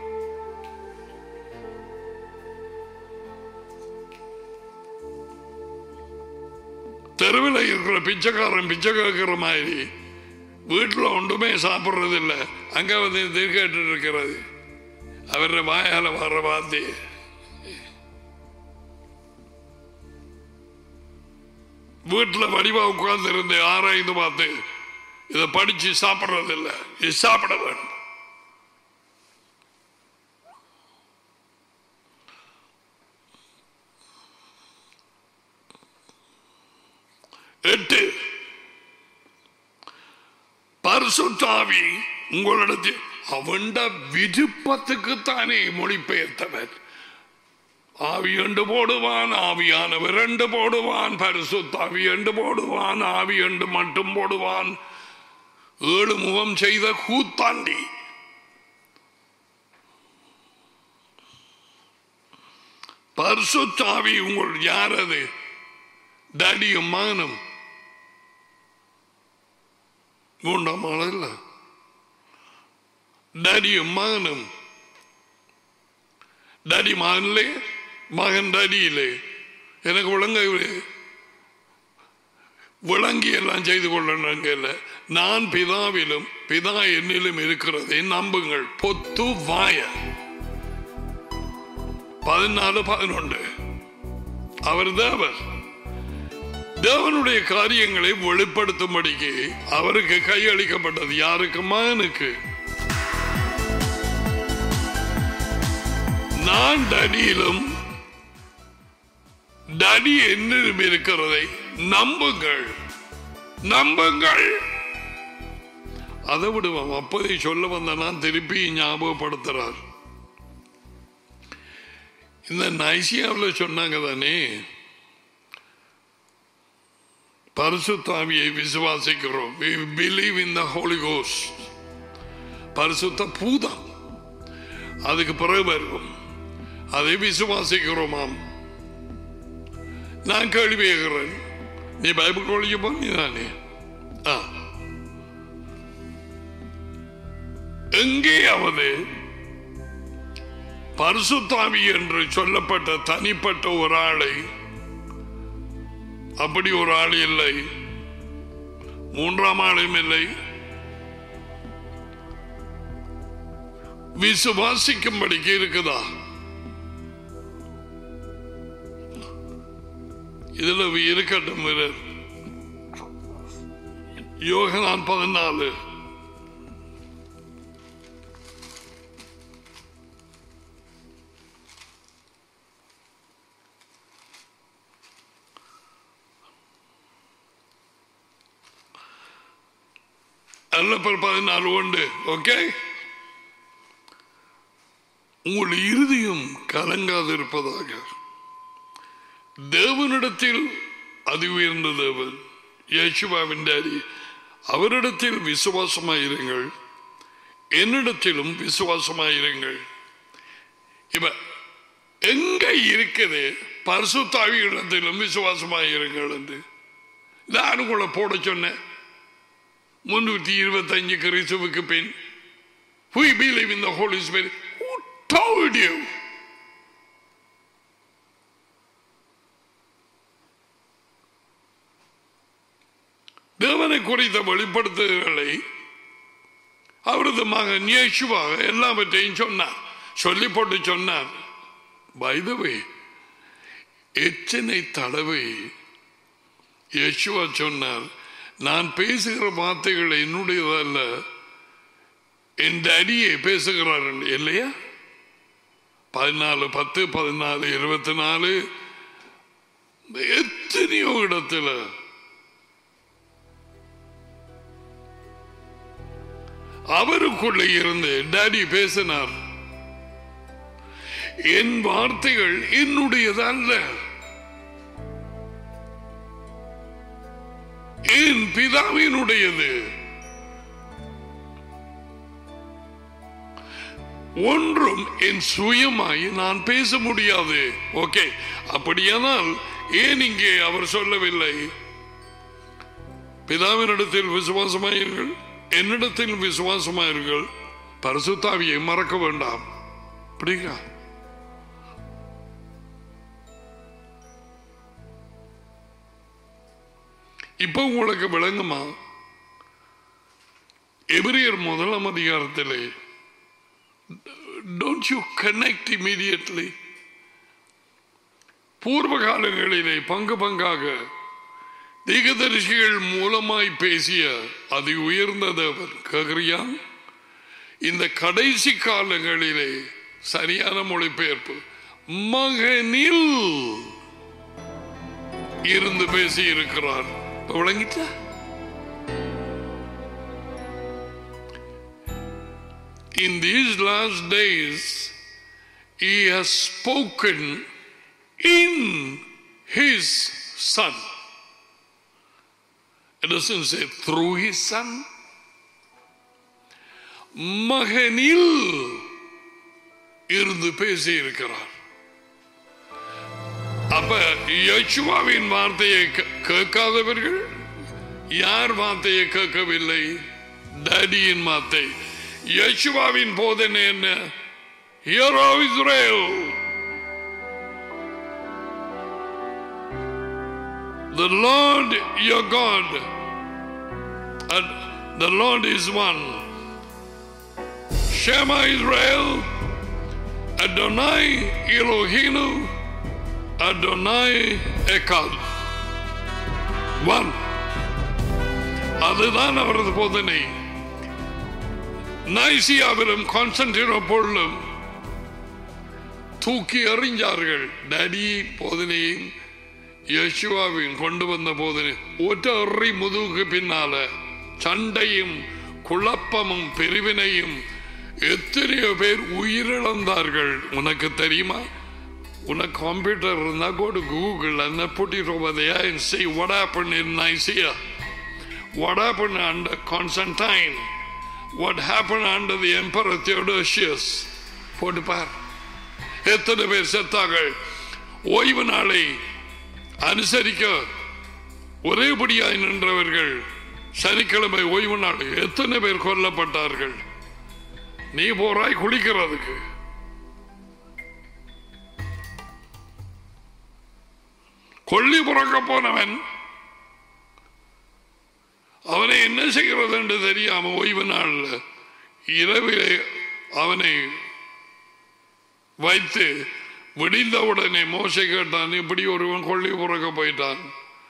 தெருவில் இருக்கிற பிச்சைக்காரன் பிச்சை கேட்கிற மாதிரி வீட்டில் ஒன்றுமே சாப்பிட்றது இல்லை அங்கே வந்து திருக்கேட்டு இருக்கிறது அவர வாயால வர வார்த்தை வீட்டில் வடிவா உட்கார்ந்து இருந்து ஆராய்ந்து பார்த்து இதை படிச்சு சாப்பிட்றது இல்லை இது சாப்பிட வேண்டும் எட்டு பரிசுத்தாவி உங்களிடத்தில் அவண்ட விருப்பத்துக்கு தானே மொழிபெயர்த்தவர் ஆவி எண்டு போடுவான் ஆவியானவர் ரெண்டு போடுவான் பரிசுத்தாவி எண்டு போடுவான் ஆவி எண்டு மட்டும் போடுவான் ஏழு முகம் செய்த கூத்தாண்டி பரிசுத்தாவி உங்கள் யார் அது டடியும் மகனும் மூன்றாம் ஆள் இல்ல டடியும் மகனும் டடி மகன்லே மகன் டடியிலே எனக்கு விளங்க விளங்கி எல்லாம் செய்து கொள்ளணுங்க நான் பிதாவிலும் பிதா என்னிலும் இருக்கிறதை நம்புங்கள் பொத்து வாய பதினாலு பதினொன்று அவர் தேவர் தேவனுடைய காரியங்களை வெளிப்படுத்தும்படிக்கு அவருக்கு கையளிக்கப்பட்டது யாருக்கு மகனுக்கு நான் டனியிலும் டனி என்னிலும் இருக்கிறதை நம்புங்கள் நம்புங்கள் அதை விடுவோம் அப்போதை சொல்ல வந்த நான் திருப்பி ஞாபகப்படுத்துறார் இந்த நைசியாவில் சொன்னாங்க தானே பரிசுத்தாவியை விசுவாசிக்கிறோம் we believe in the holy ghost பரிசுத்த பூதம் அதுக்கு பிறகு வரும் அதை விசுவாசிக்கிறோமாம் நான் கேள்வி கேட்கிறேன் நீ பைபிள் கொழிக்க போனி தானே ஆ எங்கேயாவது பரிசுத்தாவி என்று சொல்லப்பட்ட தனிப்பட்ட ஒரு ஆளை அப்படி ஒரு ஆள் இல்லை மூன்றாம் ஆளும் இல்லை விசுவாசிக்கும்படிக்கு இருக்குதா இதுல இருக்கட்டும் வீரர் யோகனான் பதினாலு அல்லப்பர் பதினாலு உண்டு ஓகே உங்கள் இறுதியும் கலங்காதிருப்பதாக தேவனிடத்தில் அதி உயர்ந்த தேவன் யேசுவாவின் டாடி அவரிடத்தில் விசுவாசமாயிருங்கள் என்னிடத்திலும் விசுவாசமாயிருங்கள் இப்ப எங்க இருக்குது பரிசுத்தாவி இடத்திலும் விசுவாசமாயிருங்கள் என்று நான் உங்களை போட சொன்னேன் முன்னூற்றி இருபத்தஞ்சு கிறிஸ்துவுக்கு பின் We believe in the Holy Spirit. Who told you? தேவனை குறித்த வெளிப்படுத்துதல்களை அவரது மகன் இயேசுவாக எல்லாவற்றையும் சொன்னார் சொல்லி போட்டு சொன்னார் வைதவே எத்தனை தடவை யேசுவா சொன்னார் நான் பேசுகிற வார்த்தைகள் என்னுடையதல்ல என் அடியே பேசுகிறார் இல்லையா பதினாலு பத்து பதினாலு இருபத்தி நாலு எத்தனையோ இடத்துல அவருக்குள்ள இருந்து டாடி பேசினார் என் வார்த்தைகள் என்னுடையது அல்ல என் பிதாவினுடையது ஒன்றும் என் சுயமாய் நான் பேச முடியாது ஓகே அப்படியானால் ஏன் இங்கே அவர் சொல்லவில்லை பிதாவினிடத்தில் விசுவாசமாயிருங்கள் என்னிடத்தில் விசுவாசமாயிருங்கள் பரிசுத்தாவியை மறக்க வேண்டாம் அப்படிங்களா இப்ப உங்களுக்கு விளங்குமா எபிரியர் முதலாம் அதிகாரத்திலே டோன்ட் யூ கனெக்ட் இமீடியட்லி பூர்வ காலங்களிலே பங்கு பங்காக தீகதரிசிகள் மூலமாய் பேசிய அதி உயர்ந்த தேவன் கேக்குறியா இந்த கடைசி காலங்களிலே சரியான மொழிபெயர்ப்பு மகனில் இருந்து பேசி இருக்கிறார் விளங்கிட்டா in these last days, He has spoken in His Son. It doesn't say through His Son. மகனில் இருந்து பேசி இருக்கிறார் அப்ப யச்சுவாவின் வார்த்தையை கே- கேட்காதவர்கள் யார் வார்த்தையை கேட்கவில்லை டேடியின் வார்த்தை யசுவாவின் போதனை என்ன hear o Israel The Lord your God, and the Lord is one. Shema Israel, Adonai Eloheinu, Adonai Echad. One. அதுதான் அவரது போதனை நைசியாவிலும் கான்ஸ்டன்டினோப்போலிலும் தூக்கி எறிஞ்சார்கள் நடி போதனையும் யேசுவாவின் கொண்டு வந்த போதனை ஒற்ற எறி முதுகுக்கு பின்னால சண்டையும் குழப்பமும் பிரிவினையும் எத்தனையோ பேர் உயிரிழந்தார்கள் உனக்கு தெரியுமா உனக்கு கம்ப்யூட்டர் இருந்தா go to Google and then put it over there and see what happened in Nicaea. What happened under Constantine? What happened under the Emperor Theodosius? போட்டு பார் எத்தனை பேர் செத்தார்கள் ஓய்வு நாளை அனுசரிக்க ஒரேபடியாய் நின்றவர்கள் சனிக்கிழமை ஓய்வு நாள் எத்தனை பேர் கொல்லப்பட்டார்கள் நீ போறாய் குளிக்கிறதுக்கு கொள்ளி புறக்க போனவன் அவனை என்ன செய்கிறது என்று தெரியாம ஓய்வு நாள்ல இரவிலே அவனை வைத்து விடிந்த உடனே மோசை கேட்டான் இப்படி ஒருவன் கொள்ளி புறக்க போயிட்டான்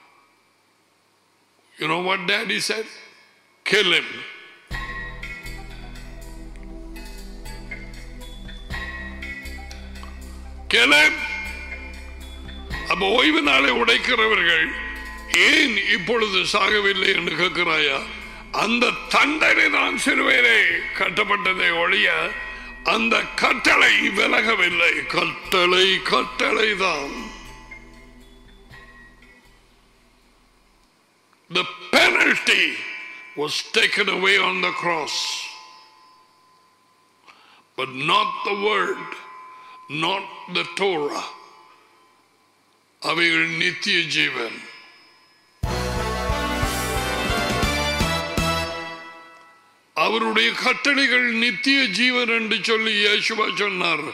You know what daddy said? Kill him. Kill him. அப்ப ஓய்வு நாளை உடைக்கிறவர்கள் ஏன் இப்பொழுது சாகவில்லை என்று கேட்கிறாயா அந்த தண்டனை தான் சிறுவேரே கட்டப்பட்டதை ஒழிய அந்த கட்டளை விலகவில்லை கட்டளை கட்டளை தான் The penalty was taken away on the cross. But not the word, not the Torah. அவைகள் நித்திய ஜீவன் அவருடைய கட்டளைகள் நித்திய ஜீவன் என்று சொல்லி இயேசுவா சொன்னார்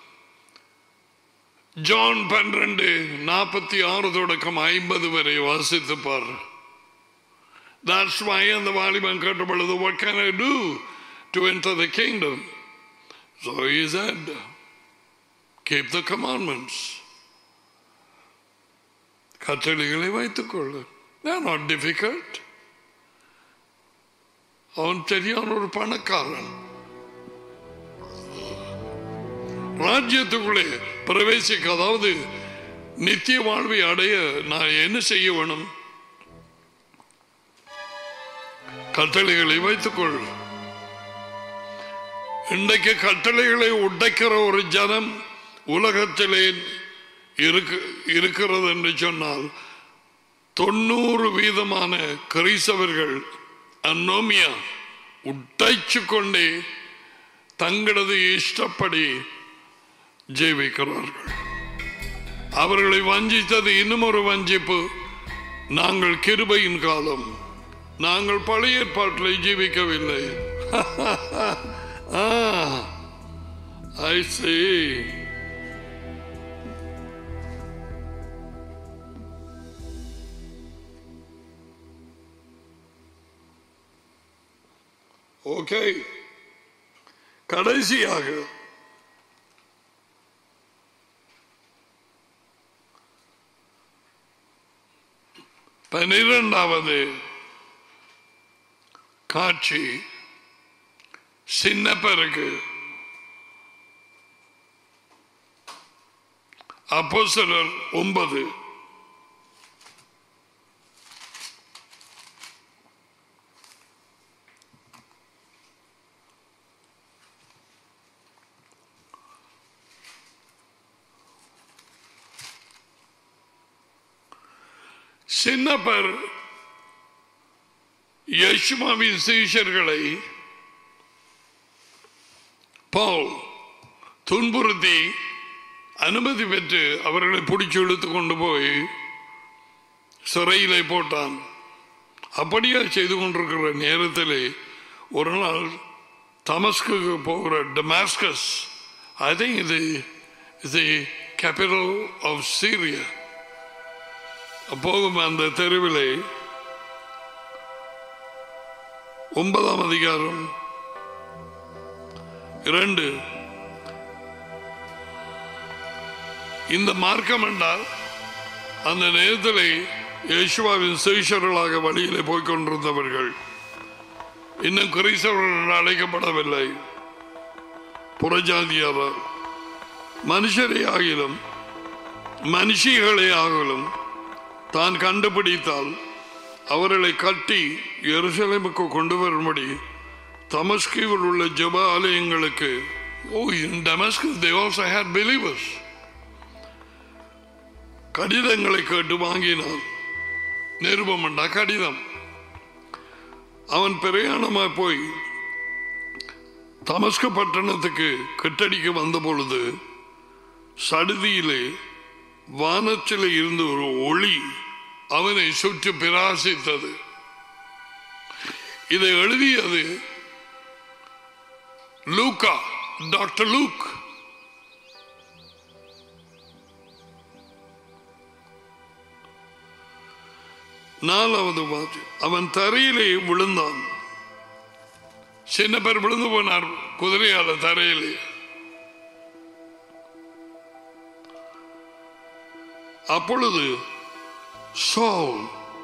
ஜான் பன்னிரண்டு நாற்பத்தி ஆறு தொடக்கம் ஐம்பது வரை வாசித்துப்பார் That's why அந்த வாலிபன் கேட்ட பொழுது what can I do to enter the kingdom? So he said, keep the commandments. கட்டளைகளை வைத்துக்கொள்ளு They are not difficult. அவன் சரியான ஒரு பணக்காரன் ராஜ்யத்துக்குள்ளே பிரவேசிக்க அதாவது நித்திய வாழ்வை அடைய நான் என்ன செய்ய வேணும் கட்டளைகளை வைத்துக்கொள் இன்றைக்கு கட்டளைகளை உடைக்கிற ஒரு ஜனம் உலகத்திலே இருக்கு இருக்கிறது என்று சொன்னால் தொண்ணூறு வீதமான கிறிஸ்தவர்கள் அன்னோமியா உடைச்சு கொண்டே தங்களது இஷ்டப்படி ஜீவிக்கிறார்கள் அவர்களை வஞ்சித்தது இன்னும் ஒரு வஞ்சிப்பு நாங்கள் கிருபையின் காலம் நாங்கள் பழைய ஏற்பாட்டில் ஜீவிக்கவில்லை ஐ see ஓகே கடைசியாக பனிரெண்டாவது காட்சி சின்ன பெருக்கு அப்போ சிலர் ஒன்பது சின்னப்பர் யஷ்மாவின் சீஷர்களை பவுல் துன்புறுத்தி அனுமதி பெற்று அவர்களை பிடிச்சு இழுத்து கொண்டு போய் சிறையிலே போட்டான் அப்படியே செய்து கொண்டிருக்கிற நேரத்தில் ஒரு நாள் தமஸ்குக்கு போகிற டமாஸ்கஸ் ஐ திங்க் இது இது கேபிட்டல் ஆஃப் சீரியா போகும் அந்த தெருவிலே ஒன்பதாம் அதிகாரம் இரண்டு இந்த மார்க்கம் என்றால் அந்த நேரத்தில் யேசுவாவின் சீஷர்களாக வழியிலே போய்க் கொண்டிருந்தவர்கள் இன்னும் கிறிஸ்தவர்கள் என்று அழைக்கப்படவில்லை புறஜாதியார் மனுஷரை ஆகிலும் மனுஷிகளை ஆகிலும் தான் கண்டுபிடித்தால் அவர்களை கட்டி எருசலேமுக்கு கொண்டு வரும்படி தமஸ்கியில் உள்ள ஜப ஆலயங்களுக்கு oh in Damascus they also had believers கடிதங்களை கேட்டு வாங்கினான் நிருபமண்டா கடிதம் அவன் பிரயாணமாய் போய் தமஸ்கு பட்டணத்துக்கு கட்டடிக்க வந்த பொழுது சடுதியிலே வானத்தில் இருந்து ஒரு ஒளி அவனை சுற்றி பிரகாசித்தது இதை எழுதியது லூக்கா டாக்டர் லூக் நாலாவது வாக்கு அவன் தரையிலே விழுந்தான் சின்ன பேர் விழுந்து போனார் குதிரையால தரையிலே அப்பொழுது சோல்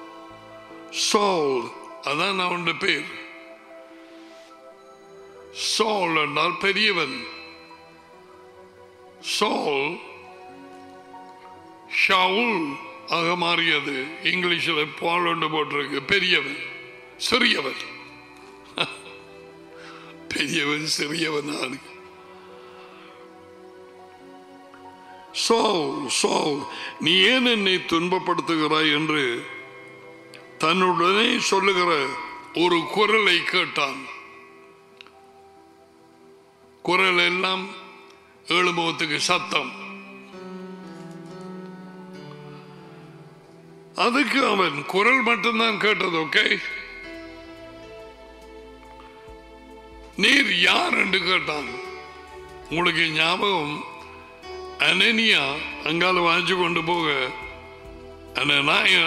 சோல் அதான் அவனுடைய பேர் சோல் என்றால் பெரியவன் சோல் ஷவுல் ஆக மாறியது இங்கிலீஷில் பால் ஒன்று போட்டிருக்கு பெரியவன் சிறியவன் பெரியவன் சிறியவன் ஆளு சோல் சோல் நீ ஏன் என்னை துன்பப்படுத்துகிறாய் என்று தன்னுடனே சொல்லுகிற ஒரு குரலை கேட்டான் குரல் எல்லாம் ஏழுமுகத்துக்கு சத்தம் அதுக்கு அவன் குரல் மட்டும்தான் கேட்டது ஓகே நீர் யார் என்று கேட்டான் உங்களுக்கு ஞாபகம் அனனியா அங்கால வாங்கி கொண்டு போக அனநாயா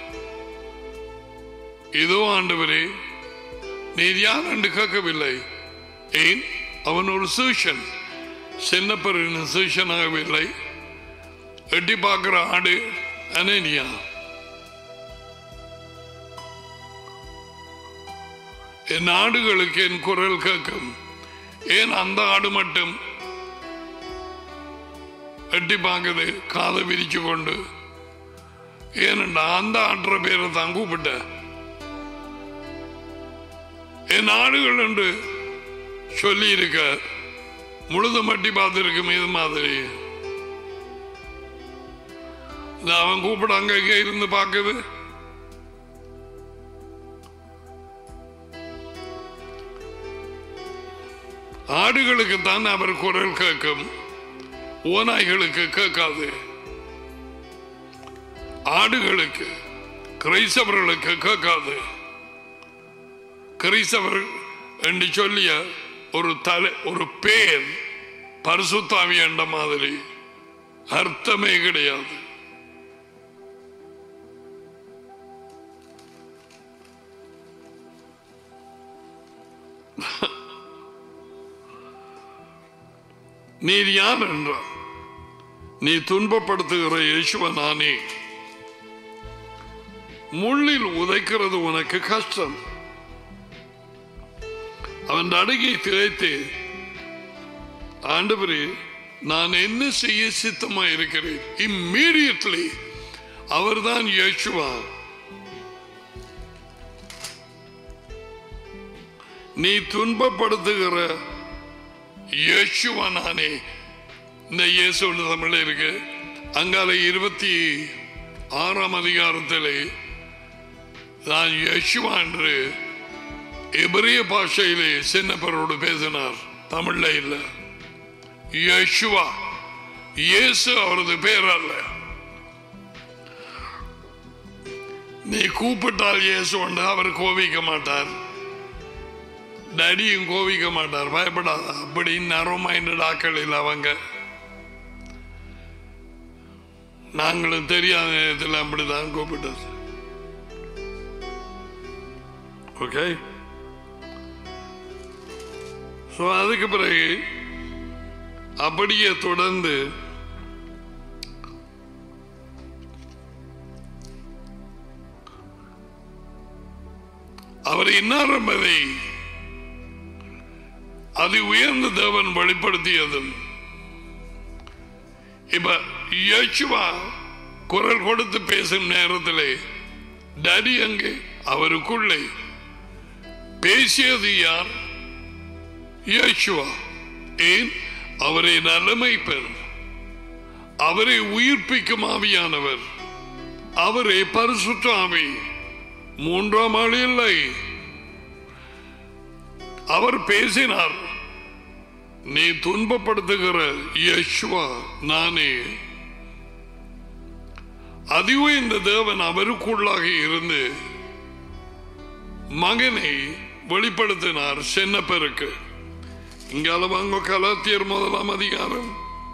இதோ ஆண்டவரே நீர் யார் என்று கேட்கவில்லை ஏன் அவன் ஒரு சூஷன் சின்னப்பரின் சூஷனாகவில்லை எட்டி பார்க்கிற ஆடு அனனியா என் ஆடுகளுக்கு என் குரல் கேட்கும் ஏன் அந்த ஆடு மட்டும் எட்டி பார்க்குது காதை விரிச்சு கொண்டு ஏனண்டா அந்த ஆடுற பேரை தான் கூப்பிட்ட என் ஆடுகள் என்று சொல்லி இருக்க முழுது மட்டி பார்த்துருக்கும் இது மாதிரி இது அவன் கூப்பிட அங்க இங்க இருந்து பார்க்குது ஆடுகளுக்கு தான் அவர் குரல் கேட்கும் ஓநாய்களுக்கு கேட்காது ஆடுகளுக்கு கிரைசவர்களுக்கு கேட்காது கிரைசவர் என்று சொல்லிய ஒரு தலை ஒரு பேர் பரிசுத்தாவி என்ற மாதிரி அர்த்தமே கிடையாது நீர் யார் என்றார் நீ துன்பப்படுத்துகிற இயேசுவ நானே முள்ளில் உதைக்கிறது உனக்கு கஷ்டம் அவன் அடகை திளைத்து ஆண்டவரே நான் என்ன செய்ய சித்தமா இருக்கிறேன் இம்மீடியட்லி அவர்தான் இயேசுவா நீ துன்பப்படுத்துகிற இயேசுவா நானே இந்த இயேசு தமிழ்ல இருக்கு அங்கால இருபத்தி ஆறாம் அதிகாரத்திலே நான் யேசுவா என்று எபிரிய பாஷையிலே சின்னப்பரோடு பேசினார் தமிழ்ல இல்ல யேசுவா இயேசு அவரது பேர் அல்ல நீ கூப்பிட்டால் இயேசு உண்டு அவர் கோபிக்க மாட்டார் டடியும் கோவிக்க மாட்டார் பயப்படாத அப்படி நரோ மைண்டட் ஆக்கள் இல்லை அவங்க நாங்களும் தெரியாத நேரத்தில் அப்படிதான் கூப்பிட்டது ஓகே ஸோ அதுக்கு பிறகு அப்படியே தொடர்ந்து அவர் இன்னார் என்பதை அது உயர்ந்த தேவன் வெளிப்படுத்தியதும் இப்ப யேசுவா குரல் கொடுத்து பேசும் நேரத்திலே டடி அங்கே அவருக்குள்ளே பேசியது யார் யேசுவா ஏன் அவரை நலமைப்பர் அவரை உயிர்ப்பிக்கும் ஆவியானவர் அவரை பரிசுத்த ஆவி மூன்றாம் ஆள் இல்லை அவர் பேசினார் நீ துன்பப்படுத்துகிற யஷ்வா நானே அதுவே இந்த தேவன் அவருக்குள்ளாக இருந்து மகனை வெளிப்படுத்தினார் சென்னப்பருக்கு இங்கால வாங்க கலாத்தியர் முதலாம் அதிகாரம்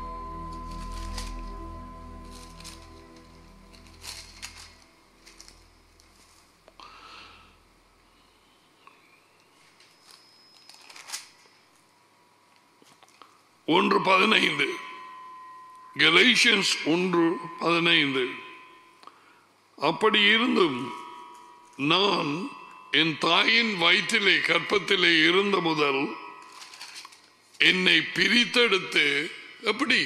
ஒன்று பதினைந்து கலேஷியன்ஸ் ஒன்று பதினைந்து அப்படி இருந்தும் நான் என் தாயின் வயிற்றிலே கற்பத்திலே இருந்த முதல் என்னை பிரித்தெடுத்து எப்படி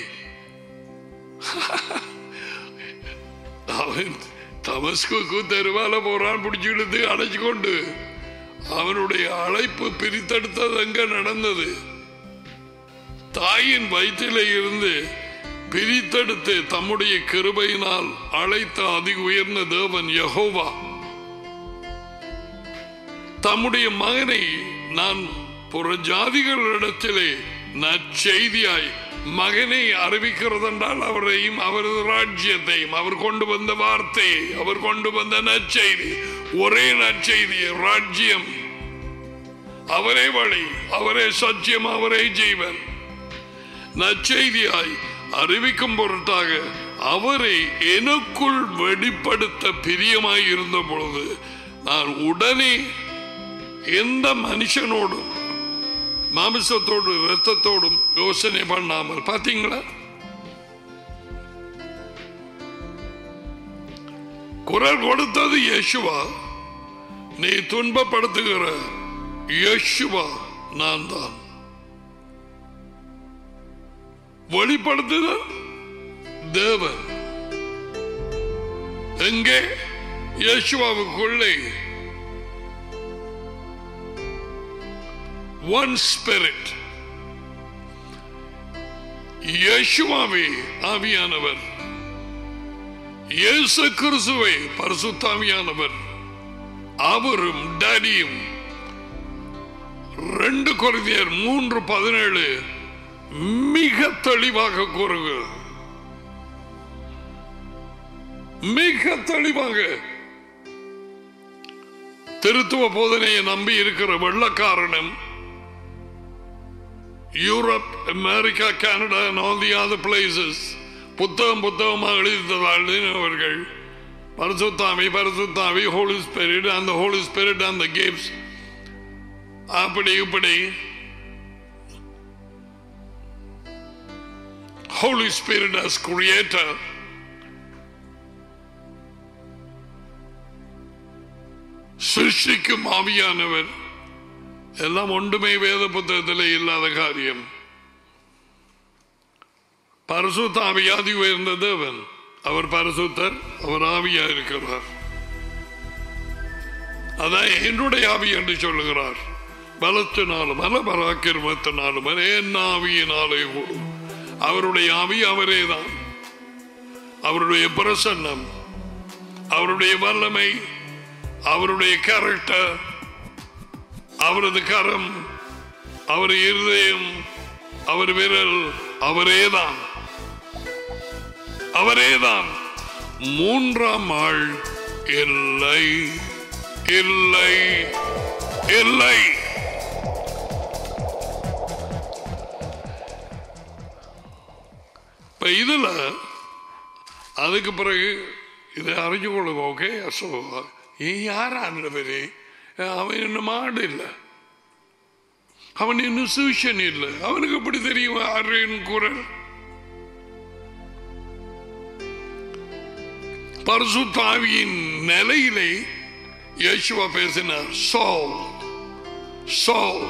அவன் தமஸ்குக்கு தெருவால போறான் பிடிச்சிடுத்து அடைச்சு கொண்டு அவனுடைய அழைப்பு பிரித்தெடுத்தது எங்க நடந்தது தாயின் வயிற்றிலே இருந்து பிரித்தெடுத்து தம்முடைய கிருபையினால் அழைத்த அதி உயர்ந்த தேவன் யகோவா தம்முடைய மகனை நான் புறஜாதிகளிடத்திலே நற்செய்தியாய் மகனை அறிவிக்கிறது என்றால் அவரையும் அவரது ராஜ்யத்தையும் அவர் கொண்டு வந்த வார்த்தை அவர் கொண்டு வந்த நற்செய்தி ஒரே நற்செய்தி ராஜ்யம் அவரே வழி அவரே சத்தியம் அவரே ஜீவன் நற்செய்தியாய் அறிவிக்கும் பொருட்டாக அவரை எனக்குள் வெளிப்படுத்த பிரியமாய் இருந்த பொழுது நான் உடனே எந்த மனுஷனோடும் மாமிசத்தோடு ரத்தத்தோடும் யோசனை பண்ணாமல் பாத்தீங்களா குரல் கொடுத்தது யேசுவா நீ துன்பப்படுத்துகிற யேசுவா நான் தான் வெளிப்படுத்துதல் தேவன் எங்கே யேசுவாவுக்குள்ளே ஒன் ஸ்பிரிட் யேசுவாவே ஆவியானவர் இயேசு கிறிஸ்துவை பரிசுத்தாவியானவர் அவரும் டேடியும் ரெண்டு குறைந்தியர் மூன்று பதினேழு மிக தெளிவாக கூறுகிறது மிக தெளிவாக திருத்துவ போதனையை நம்பி இருக்கிற வெள்ளக்காரனும் Europe America Canada and all the other places புத்தகம் புத்தகமாக எழுதித்தவர்கள் பரிசுத்தாமி பரிசுத்தாமி ஹோலி ஸ்பிரிட் அந்த ஹோலி ஸ்பிரிட் அந்த கிஃப்ட்ஸ் அப்படி இப்படி Holy Spirit as creator சிருஷ்டிக்கும் ஆவியானவர் எல்லாம் ஒன்றுமே வேத புத்தகத்தில் இல்லாத காரியம் பரிசுத்த ஆவியாதி உயர்ந்த தேவன் அவர் பரிசுத்தர் அவர் ஆவியா இருக்கிறார் அதான் என்னுடைய ஆவி என்று சொல்லுகிறார் பலத்தினாலும் அல்ல பராக்கிரமத்தினாலும் அல்ல என் ஆவியினாலே கூடும் அவருடைய ஆவி அவரே தான் அவருடைய பிரசன்னம் அவருடைய வல்லமை அவருடைய கேரக்டர் அவரது கரம் அவர் இருதயம் அவர் விரல் அவரேதான் அவரேதான் மூன்றாம் ஆள் இல்லை இல்லை இல்லை இப்ப இதுல அதுக்கு பிறகு இதை அறிஞ்சு கொள்ளுங்க ஓகே ஸோ யார் ஆண்டவரே அவன் இன்னும் மாடு இல்லை அவன் இன்னும் சூஷன் இல்லை அவனுக்கு எப்படி தெரியும் ஆரின் குரல் பரிசுத்தாவியின் நிலையிலே யேசுவா பேசினார் சோல் சோல்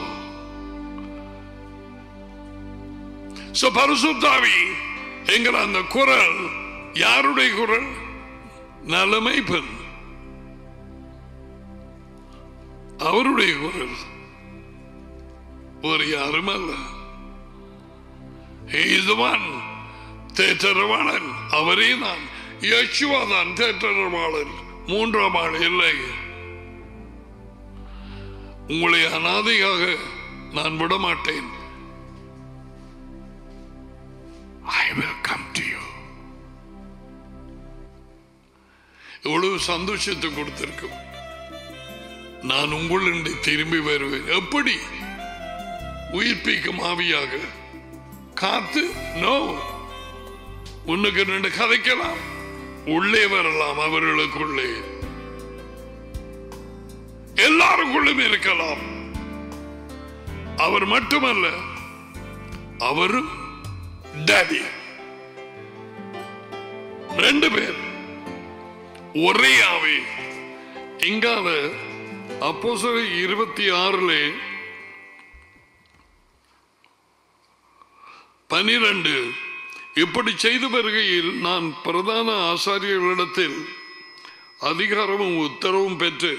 சோ பரிசுத்தாவி என்கிற அந்த குரல் யாருடைய குரல் நலமைப்பன் அவருடைய குரல் ஒரு யாரும் அல்ல இதுவான் தேற்றரவாளன் அவரே தான் யசுவா தான் தேற்றரவாளன் மூன்றாம் ஆள் இல்லை உங்களை அனாதையாக நான் விட மாட்டேன் I will come to you எவ்வளவு சந்தோஷத்தை கொடுத்திருக்கும் நான் உங்களுடைய திரும்பி வருவேன் எப்படி உயிர்ப்பிக்கும் ஆவியாக காத்து நோ உன்னுக்கு ரெண்டு கதைக்கலாம் உள்ளே வரலாம் அவர்களுக்குள்ளே எல்லாருக்குள்ளும் இருக்கலாம் அவர் மட்டுமல்ல அவரும் டேடி ரெண்டு பேர் ஒரே ஆவி இங்கால அப்போ இருபத்தி ஆறுல பனிரெண்டு இப்படி செய்து வருகையில் நான் பிரதான ஆசாரியர்களிடத்தில் அதிகாரமும் உத்தரவும் பெற்று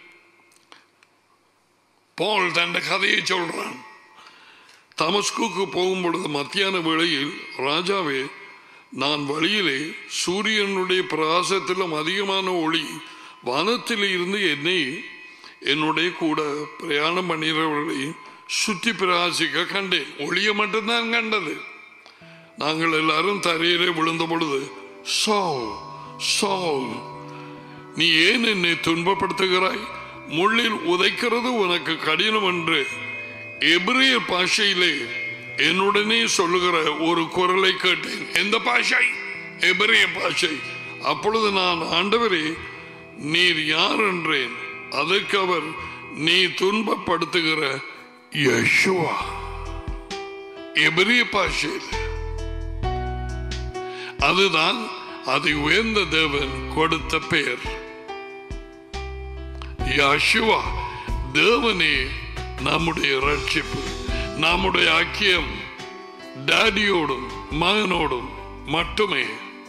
பால் தன் கதையை சொல்றான் தமஸ்குக்கு போகும் பொழுது மத்தியான வேளையில் ராஜாவே நான் வழியிலே சூரியனுடைய பிரகாசத்திலும் அதிகமான ஒளி வானத்தில் இருந்து என்னை என்னுடைய கூட பிரயாணம் பண்ணுகிறவர்களை சுற்றி பிரகாசிக்க கண்டேன் ஒளியை மட்டும்தான் கண்டது நாங்கள் எல்லாரும் தரையிலே விழுந்த பொழுது சால் சால் நீ ஏன் என்னை துன்பப்படுத்துகிறாய் முள்ளில் உதைக்கிறது உனக்கு கடினம் என்று எபிரிய பாஷையிலே என்னுடனே சொல்லுகிற ஒரு குரலை கேட்டேன் எந்த பாஷை எபிரிய பாஷை அப்பொழுது நான் ஆண்டவரே நீர் யார் என்றேன் அதற்கு அவர் நீ துன்பப்படுத்துகிற யெஷுவா எபிரிய பாஷையில் அதுதான் அதை உயர்ந்த தேவன் கொடுத்த பெயர் யசுவா தேவனே நம்முடைய ரட்சிப்பு நம்முடைய ஐக்கியம் டாடியோடும் மகனோடும் மட்டுமே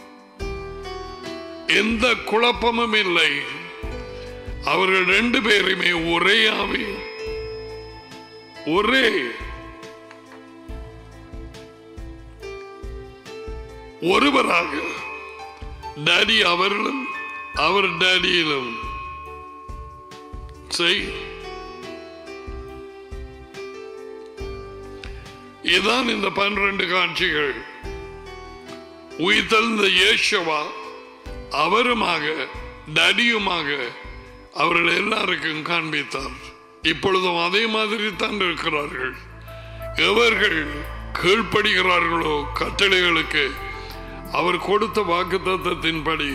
எந்த குழப்பமும் இல்லை அவர்கள் ரெண்டு பேருமே ஒரே ஆவி ஒரே ஒருவராக டாடி அவர்களும் அவர் டாடியிலும் செய் இதான் இந்த பன்னிரண்டு காட்சிகள் உயிர்த்தெழுந்த இயேசுவா அவருமாக டடியுமாக அவர்கள் எல்லாருக்கும் காண்பித்தார் இப்பொழுதும் அதே மாதிரி தான் இருக்கிறார்கள் எவர்கள் கீழ்ப்படுகிறார்களோ கட்டளைகளுக்கு அவர் கொடுத்த வாக்கு தத்தத்தின்படி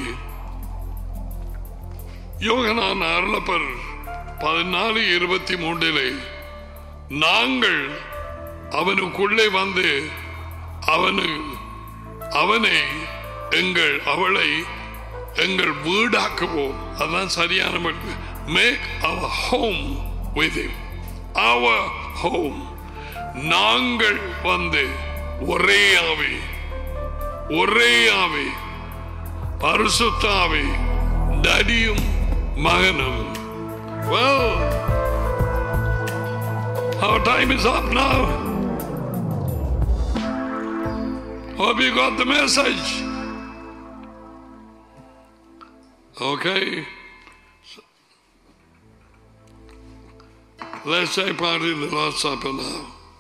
யோகனான் அருளப்பர் பதினாலு இருபத்தி மூன்றிலே நாங்கள் அவனுக்குள்ளே வந்து அவனு அவனை எங்கள் அவளை எங்கள் வீடாக்குவோம் அதான் சரியான make our home with our home நாங்கள் வந்து ஒரே ஆவி ஒரே ஆவி பரிசுத்தாவி டடியும் மகனும் Well, our time is up now. Hope you got the message. Okay. Let's take part in the Lord's Supper now.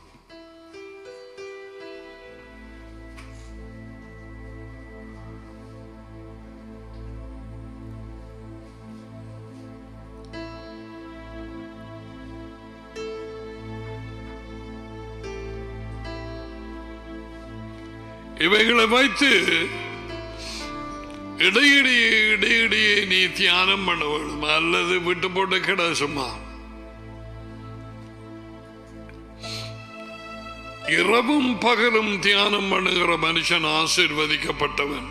இவைகளை வைத்து இடையிடையே இடையிடையே நீ தியானம் பண்ண வேண்டும் அல்லது விட்டு போட்டு கிட சும்மா இரவும் பகலும் தியானம் பண்ணுகிற மனுஷன் ஆசிர்வதிக்கப்பட்டவன்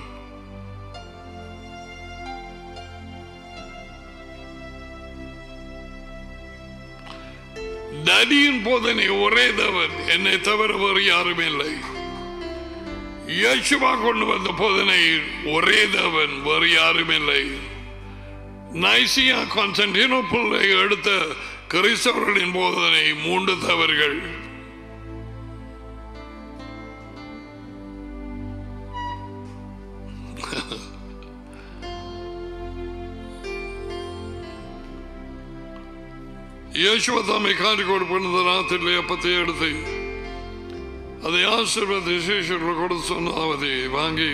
நதியின் போதனை ஒரே தவன் என்னை தவிர வேறு யாரும் இல்லை இயேசுவா கொண்டு வந்த போதனை ஒரே தேவன் வேறு யாரும் இல்லை நைசியா கான்ஸ்டன்டினோபிள் எடுத்த கிறிஸ்தவர்களின் போதனை மூன்று தவறுகள் இயேசுவ தாமை காட்டி கொடுப்பது ராத்திரிலே அப்பத்தை எடுத்து அதை ஆசீர்வாத சிஷர்கள் கொடுத்து சொன்னாவது வாங்கி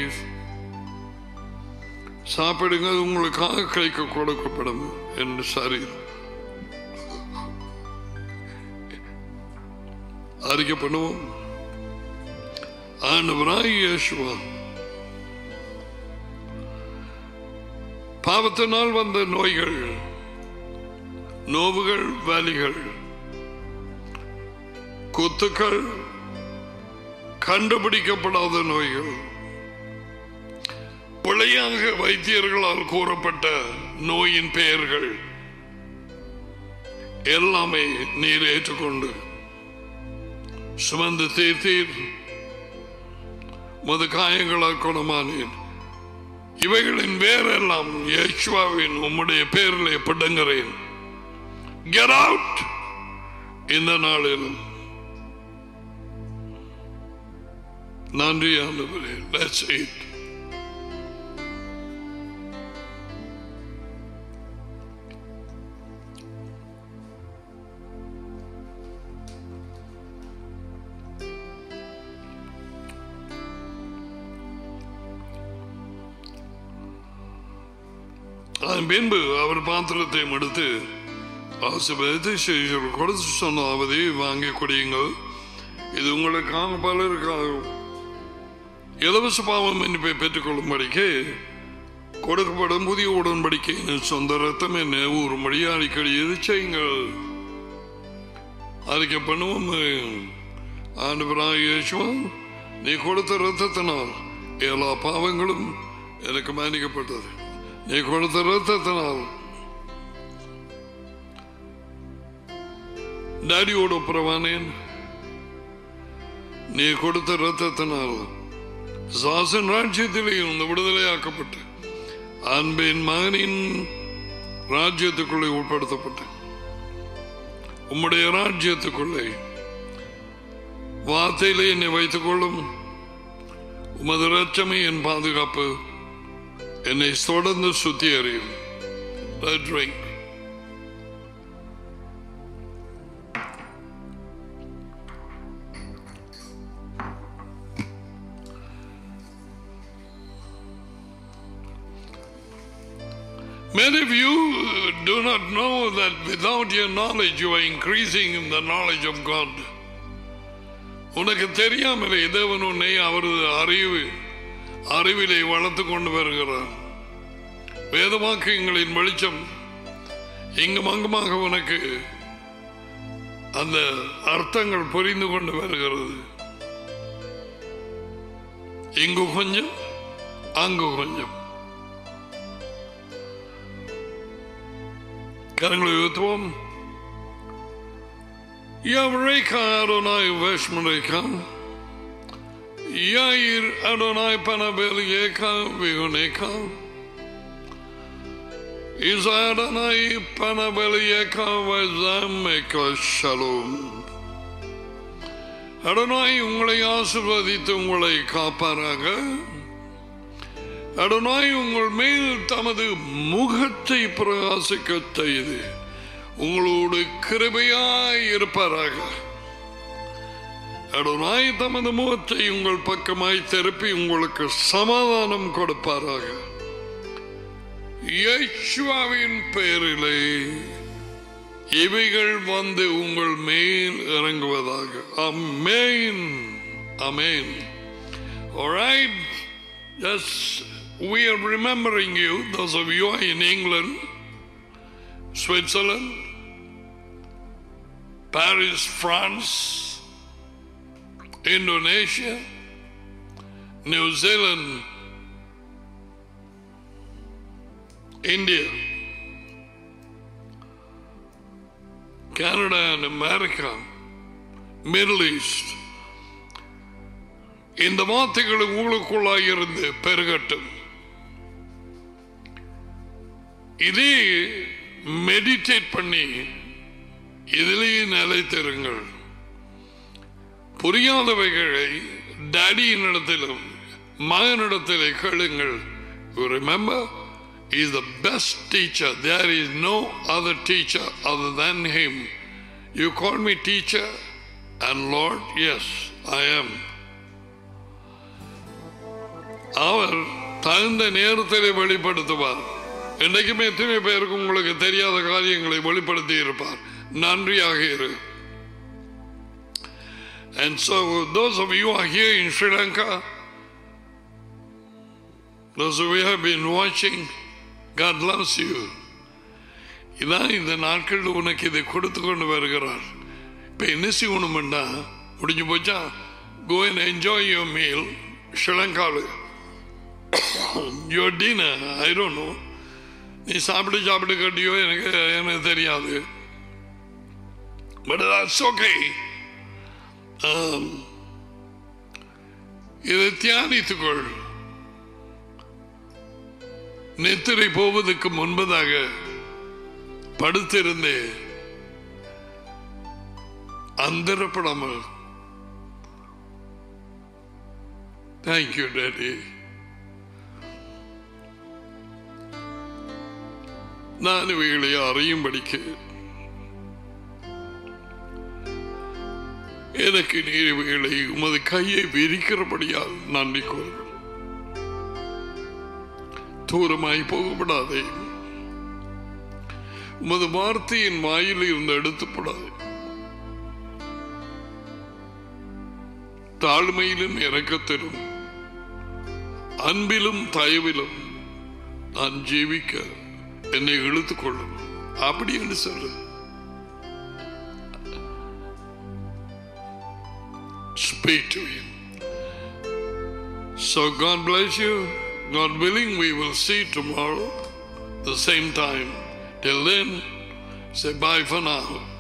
சாப்பிடுங்க அது உங்களுக்காக கைக்கு கொடுக்கப்படும் என்று சரீரம் அறிக்கை பண்ணுவோம் ஆண்டவராய் இயேசுவா பாவத்தினால் வந்த நோய்கள் நோவுகள் வலிகள் குத்துக்கள் கண்டுபிடிக்கப்படாத நோய்கள் பிழையாக வைத்தியர்களால் கூறப்பட்ட நோயின் பெயர்கள் எல்லாமே நீர் ஏற்றுக்கொண்டு சுமந்து தீர்த்தீர் மது காயங்களால் குணமானேன் இவைகளின் வேறெல்லாம் யேசுவாவின் உம்முடைய பேரிலே பிடுங்குறேன் Get out இந்த நாளில் நன்றி ஆண்டவரே Let's eat. அதன் பின்பு அவர் பாத்திரத்தை எடுத்து ஆசிர்வதித்து செய்திகள் கொடுத்து சொன்னாவதை வாங்கி குடியுங்கள் இது உங்களுக்காக பலருக்காக இலவச பாவம் மன்னிப்பை பெற்றுக்கொள்ளும்படிக்கு கொடுக்கப்படும் புதிய உடன்படிக்கையின் சொந்த ரத்தம் என்ன ஊறும்படி அடிக்கடி இது செய்யுங்கள் அறிக்கை பண்ணுவோம் ஆண்டவராக இயேசுவா நீ கொடுத்த ரத்தத்தினால் எல்லா பாவங்களும் எனக்கு மன்னிக்கப்பட்டது நீ கொடுத்த ரத்தத்தினால் டாடியோட ஒப்புரவானேன் நீ கொடுத்த ரத்தத்தினால் சாசன் ராஜ்யத்திலே இந்த விடுதலையாக்கப்பட்டு அன்பின் மகனின் ராஜ்யத்துக்குள்ளே உட்படுத்தப்பட்டேன் உம்முடைய ராஜ்யத்துக்குள்ளே வார்த்தையிலே என்னை வைத்துக் கொள்ளும் உமது ரச்சமே என் பாதுகாப்பு என்னை தொடர்ந்து சுத்தி அறியும் drink Many of you uh, do not know that without your knowledge you are increasing in the knowledge of God. உனக்கு தெரியாமலே தேவன் உன்னை அவரது அறிவு அறிவிலை வளர்த்து கொண்டு வருகிறார் வேதவாக்கியங்களின் வெளிச்சம் இங்கும் அங்குமாக உனக்கு அந்த அர்த்தங்கள் புரிந்து கொண்டு வருகிறது இங்கு கொஞ்சம் அங்கு கொஞ்சம் கரங்களை உயர்த்துவோம் Yavreka Adonai Veshmareka Yair Adonai Panabelieka Vihuneka Is Adonai Panabelieka Vazameka Shalom Adonai உங்களை ஆசிர்வதித்து உங்களை காப்பாராக அடனாய் உங்கள் மேல் தமது முகத்தை பிரகாசிக்க செய்து உங்களோடு கிருபையாய் இருப்பாராக அடனாய் தமது முகத்தை உங்கள் பக்கமாய் திருப்பி உங்களுக்கு சமாதானம் கொடுப்பாராக யேசுவாவின் பெயரிலே இவைகள் வந்து உங்கள் மேல் இறங்குவதாக அமேன் அமேன் Alright, just we are remembering you, those of you in England, Switzerland, Paris, France, Indonesia, New Zealand, India, Canada and America, Middle East. இந்த வார்த்தைகள் உங்களுக்குள்ளாக இருந்து பெருகட்டும் இதே மெடிடேட் பண்ணி இதிலேயே நிலைத்திருங்கள் புரியாதவைகளை டேடியின் இடத்திலும் மகனிடத்திலே கேளுங்கள் remember is the best teacher. There is no other teacher other than him. You call me teacher and Lord? Yes, I am. அவர் தகுந்த நேரத்திலே வெளிப்படுத்துவார் என்றைக்குமே எத்தனை பேருக்கு உங்களுக்கு தெரியாத காரியங்களை வெளிப்படுத்தி இருப்பார் நன்றியாக இரு And so, those of you who are here in Sri Lanka, those of you who have been watching, God loves you. இதான் இந்த நாட்கள் உனக்கு இதை கொடுத்து கொண்டு வருகிறார் இப்போ என்ன செய்யணும்னா முடிஞ்சு போச்சா go and enjoy your meal ஸ்ரீலங்காவில் your dinner I don't know நீ சாப்பிட்டு சாப்பிட்டு கட்டியோ எனக்கு எனக்கு தெரியாது பட் that's okay ஆம். இதை தியானித்துக்கொள் நெத்திரை போவதற்கு முன்பதாக படுத்திருந்தே அந்தரப்படாமல் தேங்க்யூ டேடி நான் இவைகளை அறியும்படிக்கு எனக்கு நீர் இவைகளை உமது கையை விரிக்கிறபடியால் நன்றி கூறுகிறேன் தூரமாய் போகப்படாதே உமது வார்த்தையின் வாயில் இருந்து எடுத்துப்படாதே தாழ்மையிலும் இறக்கத்திலும் அன்பிலும் தயவிலும் நான் ஜீவிக்க என்னை இழுத்துக் கொள்ளும் அப்படி என்று சொல்லு Speak to him. So God bless you. God willing, we will see tomorrow, the same time. Till then, say bye for now.